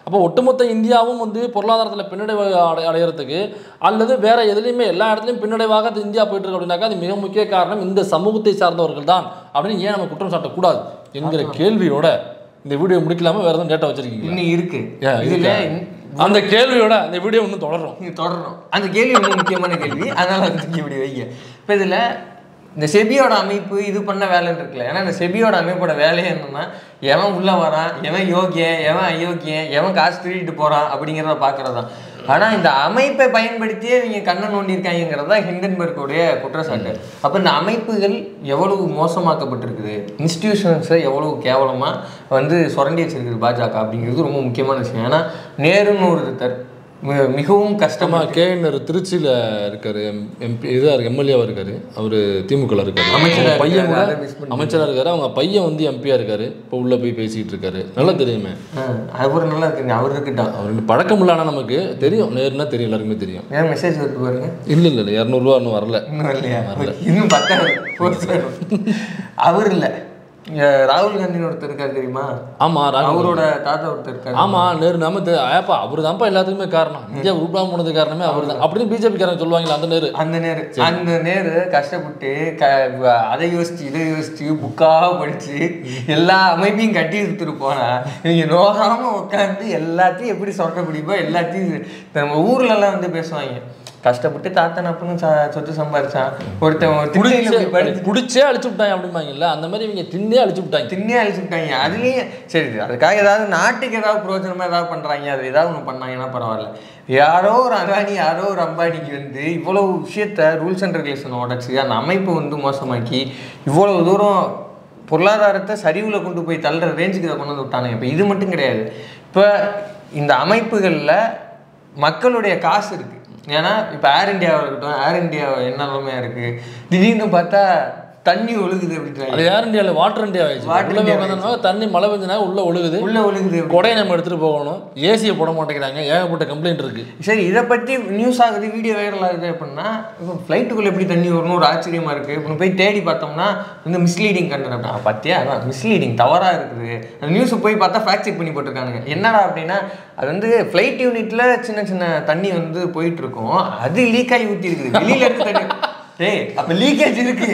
அப்போ ஒட்டுமொத்த இந்தியாவும் வந்து பொருளாதாரத்தில் பின்னடைவு அடை அடையிறதுக்கு அல்லது வேற எதுலையுமே எல்லா இடத்துலையும் பின்னடைவாக அது இந்தியா போயிட்டு இருக்கு அப்படின்னாக்கா அது மிக முக்கிய காரணம் இந்த சமூகத்தை சார்ந்தவர்கள் தான் அப்படின்னு ஏன் நம்ம குற்றம் சாட்டக்கூடாது என்கிற கேள்வியோட இந்த வீடியோ முடிக்கலாம வேற எதுவும் டேட்டா வச்சிருக்கீங்களா இன்னும் இருக்கு ஏன், இதுல இருக்கா? இன்னும் அந்த கேள்வியோட அந்த வீடியோ இன்னும் தொடரும் நீங்க தொடரணும் அந்த கேள்வி ரொம்ப முக்கியமான கேள்வி அதனால வந்து தூக்கி இப்படி வைங்க இப்போ இதில் இந்த செபியோட அமைப்பு இது பண்ண வேலைன்னு இருக்குல்ல ஏன்னா இந்த செபியோட அமைப்போட வேலையே என்னன்னா எவன் உள்ள வரான் எவன் யோகியன் எவன் அயோக்கியன் எவன் காசு திருடிட்டு போறான் அப்படிங்கிறத பார்க்கறது தான் ஆனால் இந்த அமைப்பை பயன்படுத்தியே இவங்க கண்ணை நோண்டியிருக்காங்கிறது தான் ஹிண்டன்பர்க்குடைய குற்றச்சாட்டு அப்போ இந்த அமைப்புகள் எவ்வளவு மோசமாக்கப்பட்டிருக்குது இன்ஸ்டிடியூஷன்ஸை எவ்வளவு கேவலமாக வந்து சுரண்டி வச்சிருக்குது பாஜக அப்படிங்கிறது ரொம்ப முக்கியமான விஷயம் ஏன்னா நேருன்னு ஒருத்தர் மி- மிகவும் கஷ்டமா ஆமா கேஎன்ஆர் திருச்சியில இருக்காரு எம்பி இதாக இருக்கு எம்எல்ஏவா இருக்காரு அவரு திமுகல இருக்காரு அமைச்சரா அவங்க பையன் கூட இருக்காரு, அதை miss பண்ணி. அமைச்சரா இருக்காரு அவங்க பையன் வந்து எம்பியா இருக்காரு இப்போ உள்ள போய் பேசிட்டு இருக்காரு நல்லா தெரியுமே அவர் நல்லா இருக்குங்க அவர் இருக்கட்டும் அவர் ரெண்டு பழக்கம் இல்லாம நமக்கு தெரியும் நேருன்னா தெரியும் எல்லாருக்குமே தெரியும் ஏன் மெசேஜ் வருது பாருங்க இல்ல இல்ல இல்ல இரநூறுவா இன்னும் வரல இன்னும் வரலையா இன்னும் பத்தாயிரம் போட்டு வரும். அவர் இல்ல இங்க ராகுல் காந்தின்னு ஒருத்தர் இருக்காரு தெரியுமா ஆமா ராகுல் அவரோட தாத்தா ஒருத்தர் இருக்காரு ஆமா நேரு நாம ஏப்பா அவர் தான்ப்பா எல்லாத்துக்குமே காரணம் இந்தியா உருப்படாம போனது காரணமே அவர் தான் அப்படின்னு பிஜேபி காரங்க சொல்லுவாங்களா அந்த நேரு அந்த நேரு அந்த நேரு கஷ்டப்பட்டு க அதை யோசிச்சு இதை யோசிச்சு புக்காக படிச்சு எல்லா அமைப்பையும் கட்டி கொடுத்துட்டு போனா இவங்க நோகாம உட்காந்து எல்லாத்தையும் எப்படி சொல்ற பிடிப்போ எல்லாத்தையும் இப்ப நம்ம ஊர்ல எல்லாம் வந்து பேசுவாங்க கஷ்டப்பட்டு தாத்தன் அப்பனும் ச- சொத்து சம்பாரிச்சான் ஒருத்தன் ஒரு திண்ணையில போய் படுத்து குடிச்சே அழிச்சு விட்டாங்க அப்படிம்பாங்கல்ல அந்த மாதிரி இவங்க தின்னே அழிச்சு விட்டாங்க தின்னே அழிச்சுட்டாங்க அதுலேயும் சரி அதுக்காக ஏதாவது நாட்டுக்கு ஏதாவது பிரயோஜனமா ஏதாவது பண்றாங்க அது ஏதாவது ஒன்று பண்ணாங்கன்னா பரவாயில்ல யாரோ ஒரு அதானி யாரோ ஒரு அம்பானிக்கு வந்து இவ்வளவு விஷயத்த ரூல்ஸ் அண்ட் ரெகுலேஷன் உடச்சி அந்த அமைப்பை வந்து மோசமாக்கி இவ்வளவு தூரம் பொருளாதாரத்தை சரிவில் கொண்டு போய் தள்ளுற ரேஞ்சுக்கு இதை கொண்டு வந்து விட்டானுங்க இப்போ இது மட்டும் கிடையாது இப்போ இந்த அமைப்புகளில் மக்களுடைய காசு இருக்கு ஏன்னா இப்போ ஏர் இந்தியாவாக இருக்கட்டும் ஏர் இந்தியா என்ன நிலைமையா இருக்கு திடீர்னு பார்த்தா தண்ணி ஒழுகுது அப்படின்றாங்க அது ஏர் இந்தியாவில் வாட்டர் இந்தியா ஆயிடுச்சு Water உள்ள India உட்காந்தோம்னா தண்ணி மழை பெஞ்சனா உள்ள ஒழுகுது உள்ள ஒழுகுது அப்படி. கொடையை நம்ம எடுத்துட்டு போகணும் ஏசியை போட மாட்டேங்கிறாங்க ஏகப்பட்ட கம்ப்ளைண்ட் இருக்கு சரி இதை பற்றி நியூஸ் ஆகுது வீடியோ வைரல் ஆகுது அப்படின்னா இப்போ ஃப்ளைட்டுக்குள்ளே எப்படி தண்ணி வரணும் ஒரு ஆச்சரியமா இருக்கு இப்போ போய் தேடி பார்த்தோம்னா வந்து மிஸ்லீடிங் கண்டன பார்த்தியா அதான் மிஸ்லீடிங் தவறாக இருக்குது அந்த நியூஸை போய் பார்த்தா ஃபேக்ட் செக் பண்ணி போட்டிருக்கானுங்க என்னடா அப்படின்னா அது வந்து ஃப்ளைட் யூனிட்ல சின்ன சின்ன தண்ணி வந்து போயிட்டு இருக்கும் அது லீக் ஆகி ஊற்றி இருக்குது வெளியில இருந்து தண்ணி டேய் அப்போ லீக்கேஜ் இருக்கு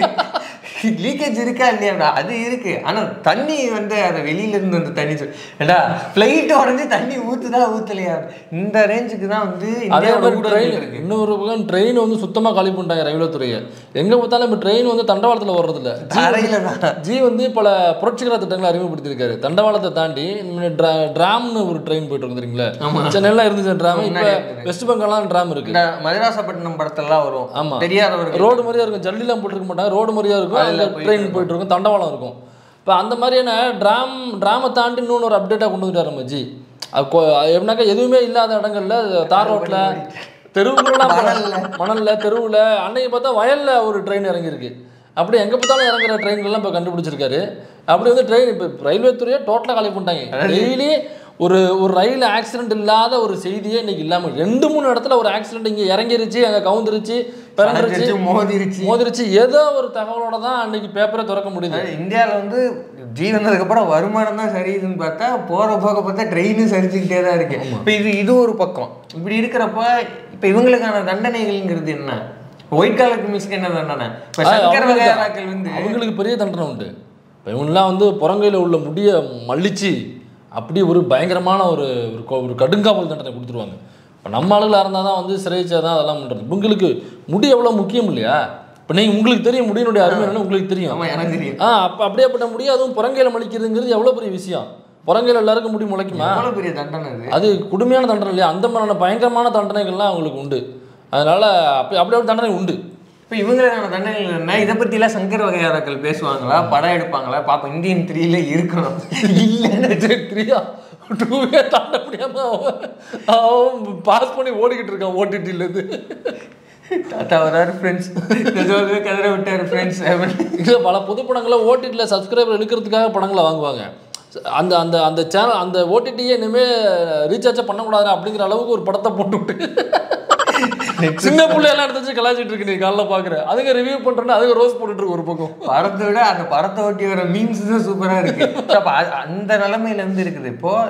லீக்கேஜ் இருக்கா இல்லையாடா அது இருக்கு ஆனா தண்ணி வந்து அதை வெளியில இருந்து வந்து தண்ணி சொல் ஏடா ஃப்ளைட் உடனே தண்ணி ஊத்துதா ஊத்தலையா இந்த ரேஞ்சுக்கு தான் வந்து அதே இந்தியாவோட மாதிரி ஊழல் ட்ரெயின் இருக்கு இன்னொரு பக்கம் ட்ரெயின் வந்து சுத்தமா காலி பண்ணிட்டாங்க ரயில்வே துறையை எங்க பார்த்தாலும் இப்போ ட்ரெயின் வந்து தண்டவாளத்துல வர்றது இல்ல தரையில தான் ஜி வந்து பல புரட்சிகர திட்டங்களை அறிமுகப்படுத்தியிருக்காரு தண்டவாளத்தை தாண்டி டிராம்னு ஒரு ட்ரெயின் போயிட்டு இருக்கு தெரியுங்களா சென்னையில இருந்துச்சு டிராம் இப்போ முன்னாடி இருந்தது. வெஸ்ட் பெங்கால்லாம் டிராம் இருக்கு இந்த மதராசப்பட்டினம் படத்தெல்லாம் வரும் ஆமா. தெரியாதவர்கள் ரோடு மாதிரியா இருக்கும் ஜல்லிலாம் போட்டிருக்க மாட்டாங்க ரோடு மாதிரியா இருக்கும் அதுல அதில் போயிட்டு ட்ரெயின் போயிட்டு இருக்கும் தண்டவாளம் இருக்கும் இப்போ அந்த மாதிரியான ட்ராம் ட்ராமை தாண்டி இன்னொன்று ஒரு அப்டேட்டாக கொண்டு வந்துட்டாரு நம்ம ஜி அது கொ- அது எப்படின்னாக்கா எதுவுமே இல்லாத இடங்கள்ல தார் ரோட்டில் தெருவுலாம் மணல்ல. மணல்ல தெருவில் அன்னைக்கு பார்த்தா வயல்ல ஒரு ட்ரெயின் இறங்கியிருக்கு அப்படி எங்கே பார்த்தாலும் இறங்குற ட்ரெயின்கள்லாம் இப்போ கண்டுபிடிச்சிருக்காரு அப்படி வந்து ட்ரெயின் இப்போ ரயில்வே துறையை டோட்டலாக காலி பண்ணிட்டாங்க டெய்லி ஒரு ஒரு ரயில் ஆக்சிடென்ட் இல்லாத ஒரு செய்தியே இன்னைக்கு இல்லாமல் ரெண்டு மூணு இடத்துல ஒரு ஆக்சிடென்ட் இங்கே இறங்கிருச்சு அங்கே கவுந்துருச்சு பிறந்துருச்சு அடைஞ்சிருச்சு, மோதிருச்சு மோதிருச்சு ஏதோ ஒரு தகவலோட தான் அன்னைக்கு பேப்பரை திறக்க முடியுது அதாவது இந்தியாவில் வந்து ஜி வந்ததுக்கு அப்புறம் வருமானம் தான் சரியுதுன்னு பார்த்தா போற போக பார்த்தா ட்ரெயினும் சரிச்சுக்கிட்டே தான் இருக்கு இப்போ இது இது ஒரு பக்கம் இப்படி இருக்கிறப்ப இப்போ இவங்களுக்கான தண்டனைகள்ங்கிறது என்ன ஒயிட் காலர் கமிஷனுக்கு என்ன தண்டனை இப்போ ஆ, சங்கர அவங்களுக்கு- வகையாராக்கள் வந்து அவங்களுக்கு பெரிய தண்டனை உண்டு இப்போ இவங்கெல்லாம் வந்து புறங்கையில் உள்ள முடிய மலிச்சு அப்படி ஒரு பயங்கரமான ஒரு ஒரு கொ- ஒரு கடுங்காவல் தண்டனை கொடுத்துருவாங்க இப்போ நம்ம ஆளுகளாக இருந்தால் தான் வந்து சிறைச்சா தான் அதெல்லாம் பண்ணுறது உங்களுக்கு முடி எவ்வளோ முக்கியம் இல்லையா இப்போ நீங்கள் உங்களுக்கு தெரியும் முடியினுடைய அருமை என்னன்னு உங்களுக்கு தெரியும் ஆமா எனக்கு தெரியும் ஆ அப்போ அப்படியேப்பட்ட முடி அதுவும் புறங்கையில் மலிக்கிறதுங்கிறது எவ்வளோ பெரிய விஷயம் புறங்கையில் எல்லாருக்கும் முடி முளைக்குமா எவ்வளவு பெரிய தண்டனை அது அது கொடுமையான தண்டனை இல்லையா அந்த மாதிரியான பயங்கரமான தண்டனைகள்லாம் அவங்களுக்கு உண்டு அதனால அப்படி அப்படி ஒரு தண்டனை உண்டு இப்போ இவங்களுக்கான தண்டனைகள் என்ன இதை பற்றிலாம் சங்கர வகையாராக்கள் பேசுவாங்களா படம் எடுப்பாங்களா பாப்போம் இந்தியன் த்ரீல இருக்கணும் இல்லைன்னு த்ரீயா டூவே தாண்ட முடியாம அவன் அவன் பாஸ் பண்ணி ஓடிக்கிட்டு இருக்கான் ஓடிடிலேருந்து தாத்தா வராரு ஃப்ரெண்ட்ஸ் கதற விட்டாரு ஃப்ரெண்ட்ஸ் இல்லை பல புது படங்களை ஓடிடியில் சப்ஸ்கிரைபர் எடுக்கிறதுக்காக படங்களை வாங்குவாங்க அந்த அந்த அந்த சேனல் அந்த ஓடிடியே இனிமேல் ரீசார்ஜே பண்ணக்கூடாது அப்படிங்கிற அளவுக்கு ஒரு படத்தை போட்டு விட்டு சின்ன பிள்ளையெல்லாம் எடுத்து வச்சு கலாச்சிட்டு இருக்கு நீ காலைல பார்க்குற அதுங்க ரிவ்யூ பண்ணுறேன்னு அதுங்க ரோஸ் போட்டுட்டு இருக்கு ஒரு பக்கம் படத்தை விட அந்த படத்தை ஒட்டி வர மீம்ஸ் தான் சூப்பரா இருக்கு அப்ப அ- அந்த நிலைமையில இருந்து இருக்குது இப்போ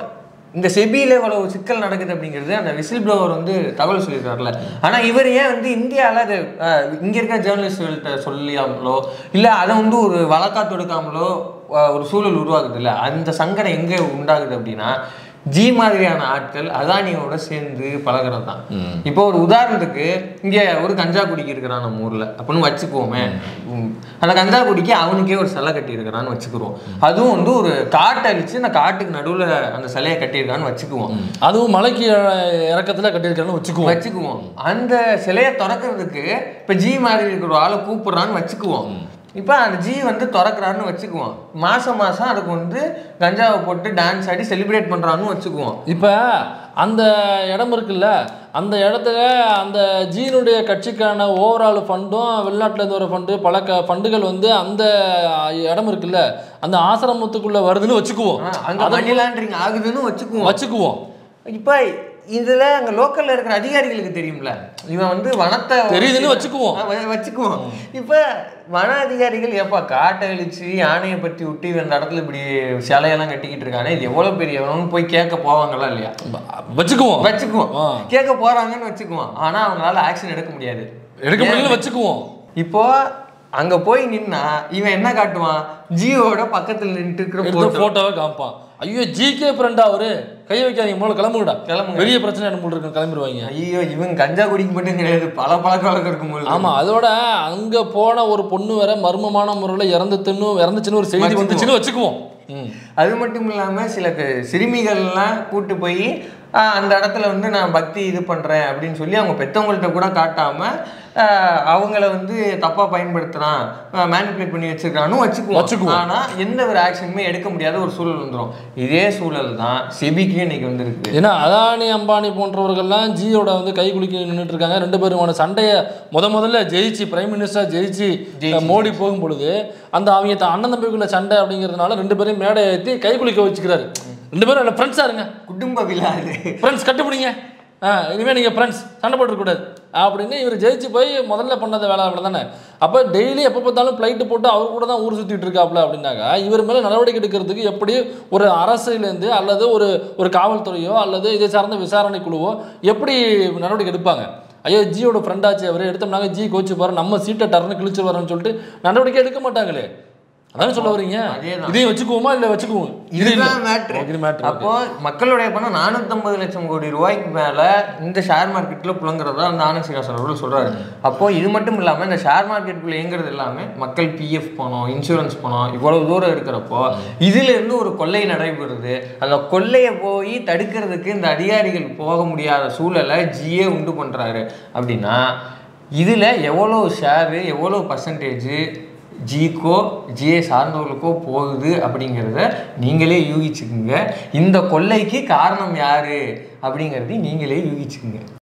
இந்த செபியில் இவ்வளவு சிக்கல் நடக்குது அப்படிங்கிறது அந்த விசில் ப்ளோவர் வந்து தகவல் சொல்லியிருக்காருல ஆனால் இவர் ஏன் வந்து இந்தியாவில் அது அஹ், இங்க இருக்கிற ஜேர்னலிஸ்ட்கள்கிட்ட சொல்லியாமலோ இல்லை அதை வந்து ஒரு வழக்கா தொடுக்காமலோ அஹ், ஒரு சூழல் உருவாகுது இல்லை அந்த சங்கடம் எங்கே உண்டாகுது அப்படின்னா ஜி மாதிரியான ஆட்கள் அதானியோட சேர்ந்து பழகிறது தான் இப்போ ஒரு உதாரணத்துக்கு இங்கே ஒரு கஞ்சா குடிக்கு இருக்கிறான் நம்ம ஊரில் அப்படின்னு வச்சுக்குவோமே உம், அந்த கஞ்சா குடிக்கு அவனுக்கே ஒரு சிலை கட்டி இருக்கிறான்னு வச்சுக்குவோம் அதுவும் வந்து ஒரு காட்டை அழிச்சு அந்த காட்டுக்கு நடுவில் அந்த சிலையை கட்டியிருக்கான்னு வச்சுக்குவோம் அதுவும் மலைக்கு அஹ், இறக்கத்துல கட்டியிருக்காருன்னு வச்சுக்குவோம் வச்சுக்குவோம் அந்த சிலையை திறக்கிறதுக்கு இப்போ ஜி மாதிரி இருக்கிற ஒரு ஆளை கூப்பிடுறான்னு வச்சுக்குவோம் இப்போ அந்த ஜி வந்து திறக்கிறான்னு வச்சுக்குவோம் மாசம் மாசம் அதுக்கு வந்து கஞ்சாவை போட்டு டான்ஸ் ஆடி செலிப்ரேட் பண்றான்னு வச்சுக்குவோம் இப்போ அந்த இடம் இருக்குல்ல அந்த இடத்துல அந்த ஜீனுடைய கட்சிக்கான ஓவரால் ஃபண்டும் வெளிநாட்டுல இருந்து வர ஃபண்டு பல க ஃபண்டுகள் வந்து அந்த இடம் இருக்குல்ல அந்த ஆசிரமத்துக்குள்ள வருதுன்னு வச்சுக்குவோம் ஆ, அங்க மணி லாண்டரிங் ஆகுதுன்னு வச்சுக்குவோம் வச்சுக்குவோம் இப்போ இதுல அங்க லோக்கல்ல இருக்கிற அதிகாரிகளுக்கு தெரியும்ல இவன் வந்து வனத்தை தெரியுதுன்னு வச்சுக்குவோம். ஆ, வ- வச்சுக்குவோம் இப்ப வன அதிகாரிகள் ஏப்பா காட்டை அழிச்சு யானையை பத்தி விட்டு இவன் இந்த இடத்துல இப்படி சிலையெல்லாம் கட்டிக்கிட்டு இருக்கானே இது எவ்வளவு பெரியவனு போய் கேட்க போவாங்களா இல்லையா வச்சுக்குவோம் வச்சுக்குவோம் ஆ. கேட்க போறாங்கன்னு வச்சுக்குவோம் ஆனா அவங்களால ஆக்ஷன் எடுக்க முடியாது எடுக்க முடியல வச்சுக்குவோம் இப்போ அங்க போய் நின்னா இவன் என்ன காட்டுவான் ஜியோட பக்கத்துல நின்று இருக்கிற எடுத்த photo. போட்டோவை காமிப்பான் ஐயோ ஜிகே ஃப்ரெண்டா அவரு கையை வைக்காதீங்க மூலம் கிளம்புடா கிளம்புங்க. பெரிய பிரச்சனை என்ன இருக்கு கிளம்பிடுவாங்க ஐயோ இவன் கஞ்சா குடிக்க மட்டும் கிடையாது பல பழக்க வழக்கம் இருக்கும் ஆமா அதோட அங்க போன ஒரு பொண்ணு வேற மர்மமான முறையில இறந்து தின்னு இறந்துச்சுன்னு ஒரு செய்தி வச்சுக்குவோம். வந்துச்சுன்னு வச்சுக்குவோம் ம். அது மட்டும் இல்லாம சில கு- சிறுமிகள்லாம் கூட்டு போய் ஆஹ், அந்த இடத்துல வந்து நான் பக்தி இது பண்றேன் அப்படின்னு சொல்லி அவங்க பெத்தவங்கள்ட்ட கூட காட்டாம ஆஹ், அவங்கள வந்து தப்பா பயன்படுத்துறான் மேனிப்புலேட் பண்ணி வச்சிருக்கான்னு வச்சுக்குவோம் வச்சுக்குவோம். ஆனா எந்த ஒரு ஆக்ஷனுமே எடுக்க முடியாத ஒரு சூழல் வந்துரும் இதே சூழல் தான் செபிக்கும் இன்னைக்கு வந்திருக்கு ஏன்னா அதானி அம்பானி போன்றவர்கள்லாம் ஜியோட வந்து கை குலுக்கி நின்றுட்டு இருக்காங்க ரெண்டு பேருமான சண்டையை முத முதல்ல ஜெயிச்சு பிரைம் மினிஸ்டர் ஜெயிச்சு அஹ், மோடி போகும் பொழுது அந்த அவங்க த- அண்ணன் தம்பிக்குள்ள சண்டை அப்படிங்கிறதுனால ரெண்டு பேரையும் மேடை ஏற்றி கை குலுக்க வச்சுக்கிறாரு ரெண்டு பேரும் ஃப்ரெண்ட்ஸாக இருங்க குடும்ப விழா அது ஃப்ரெண்ட்ஸ் கட்டுப்பிடிங்க ஆ இனிமேல் நீங்கள் ஃப்ரெண்ட்ஸ் சண்டை போட்டுக்கூடாது அப்படின்னு இவர் ஜெயிச்சு போய் முதல்ல பண்ணது வேலை அவ்வளோ தானே அப்போ டெய்லி எப்போ பார்த்தாலும் ஃப்ளைட்டு போட்டு அவர் கூட தான் ஊர் சுற்றிட்டு இருக்காப்புல அப்படின்னாக்கா இவர் மேலே நடவடிக்கை எடுக்கிறதுக்கு எப்படி ஒரு அரசுலேருந்து அல்லது ஒரு ஒரு காவல்துறையோ அல்லது இதை சார்ந்த விசாரணை குழுவோ எப்படி நடவடிக்கை எடுப்பாங்க ஐயோ ஜியோட ஃப்ரெண்டாச்சு அவர் எடுத்தோம்னாங்க ஜி கோச்சு பாரு நம்ம சீட்டை டர்னு கிழிச்சு வரோம்னு சொல்லிட்டு நடவடிக்கை எடுக்க மாட்டாங்களே அதானே சொல்ல வரீங்க அதேதான். இதையும் வச்சுக்குவோமா இல்லை வச்சுக்குவோம் இது இல்ல. இதுதான் மேட்ரு ஓ, இது மேட்ரு அப்போ மக்களுடைய பணம் நானூத்தம்பது லட்சம் கோடி ரூபாய்க்கு மேல இந்த ஷேர் மார்க்கெட்ல புழங்குறதா அந்த ஆனந்த் சிகாசன் அவர்கள் சொல்றாரு அப்போ இது மட்டும் இல்லாம இந்த ஷேர் மார்க்கெட்டுக்குள்ள இயங்குறது எல்லாமே மக்கள் பிஎஃப் பணம் இன்சூரன்ஸ் பணம் இவ்வளவு தூரம் இருக்கிறப்போ இதுல இருந்து ஒரு கொள்ளை நடைபெறுது அந்த கொள்ளையை போய் தடுக்கிறதுக்கு இந்த அதிகாரிகள் போக முடியாத சூழலை ஜிஏ உண்டு பண்றாரு அப்படின்னா இதுல எவ்வளோ ஷேரு எவ்வளோ பர்சன்டேஜ் ஜிக்கோ ஜிஏ சார்ந்தவர்களுக்கோ போகுது அப்படிங்கிறத நீங்களே யூகிச்சுக்குங்க இந்த கொள்ளைக்கு காரணம் யாரு அப்படிங்கிறதையும் நீங்களே யூகிச்சுக்குங்க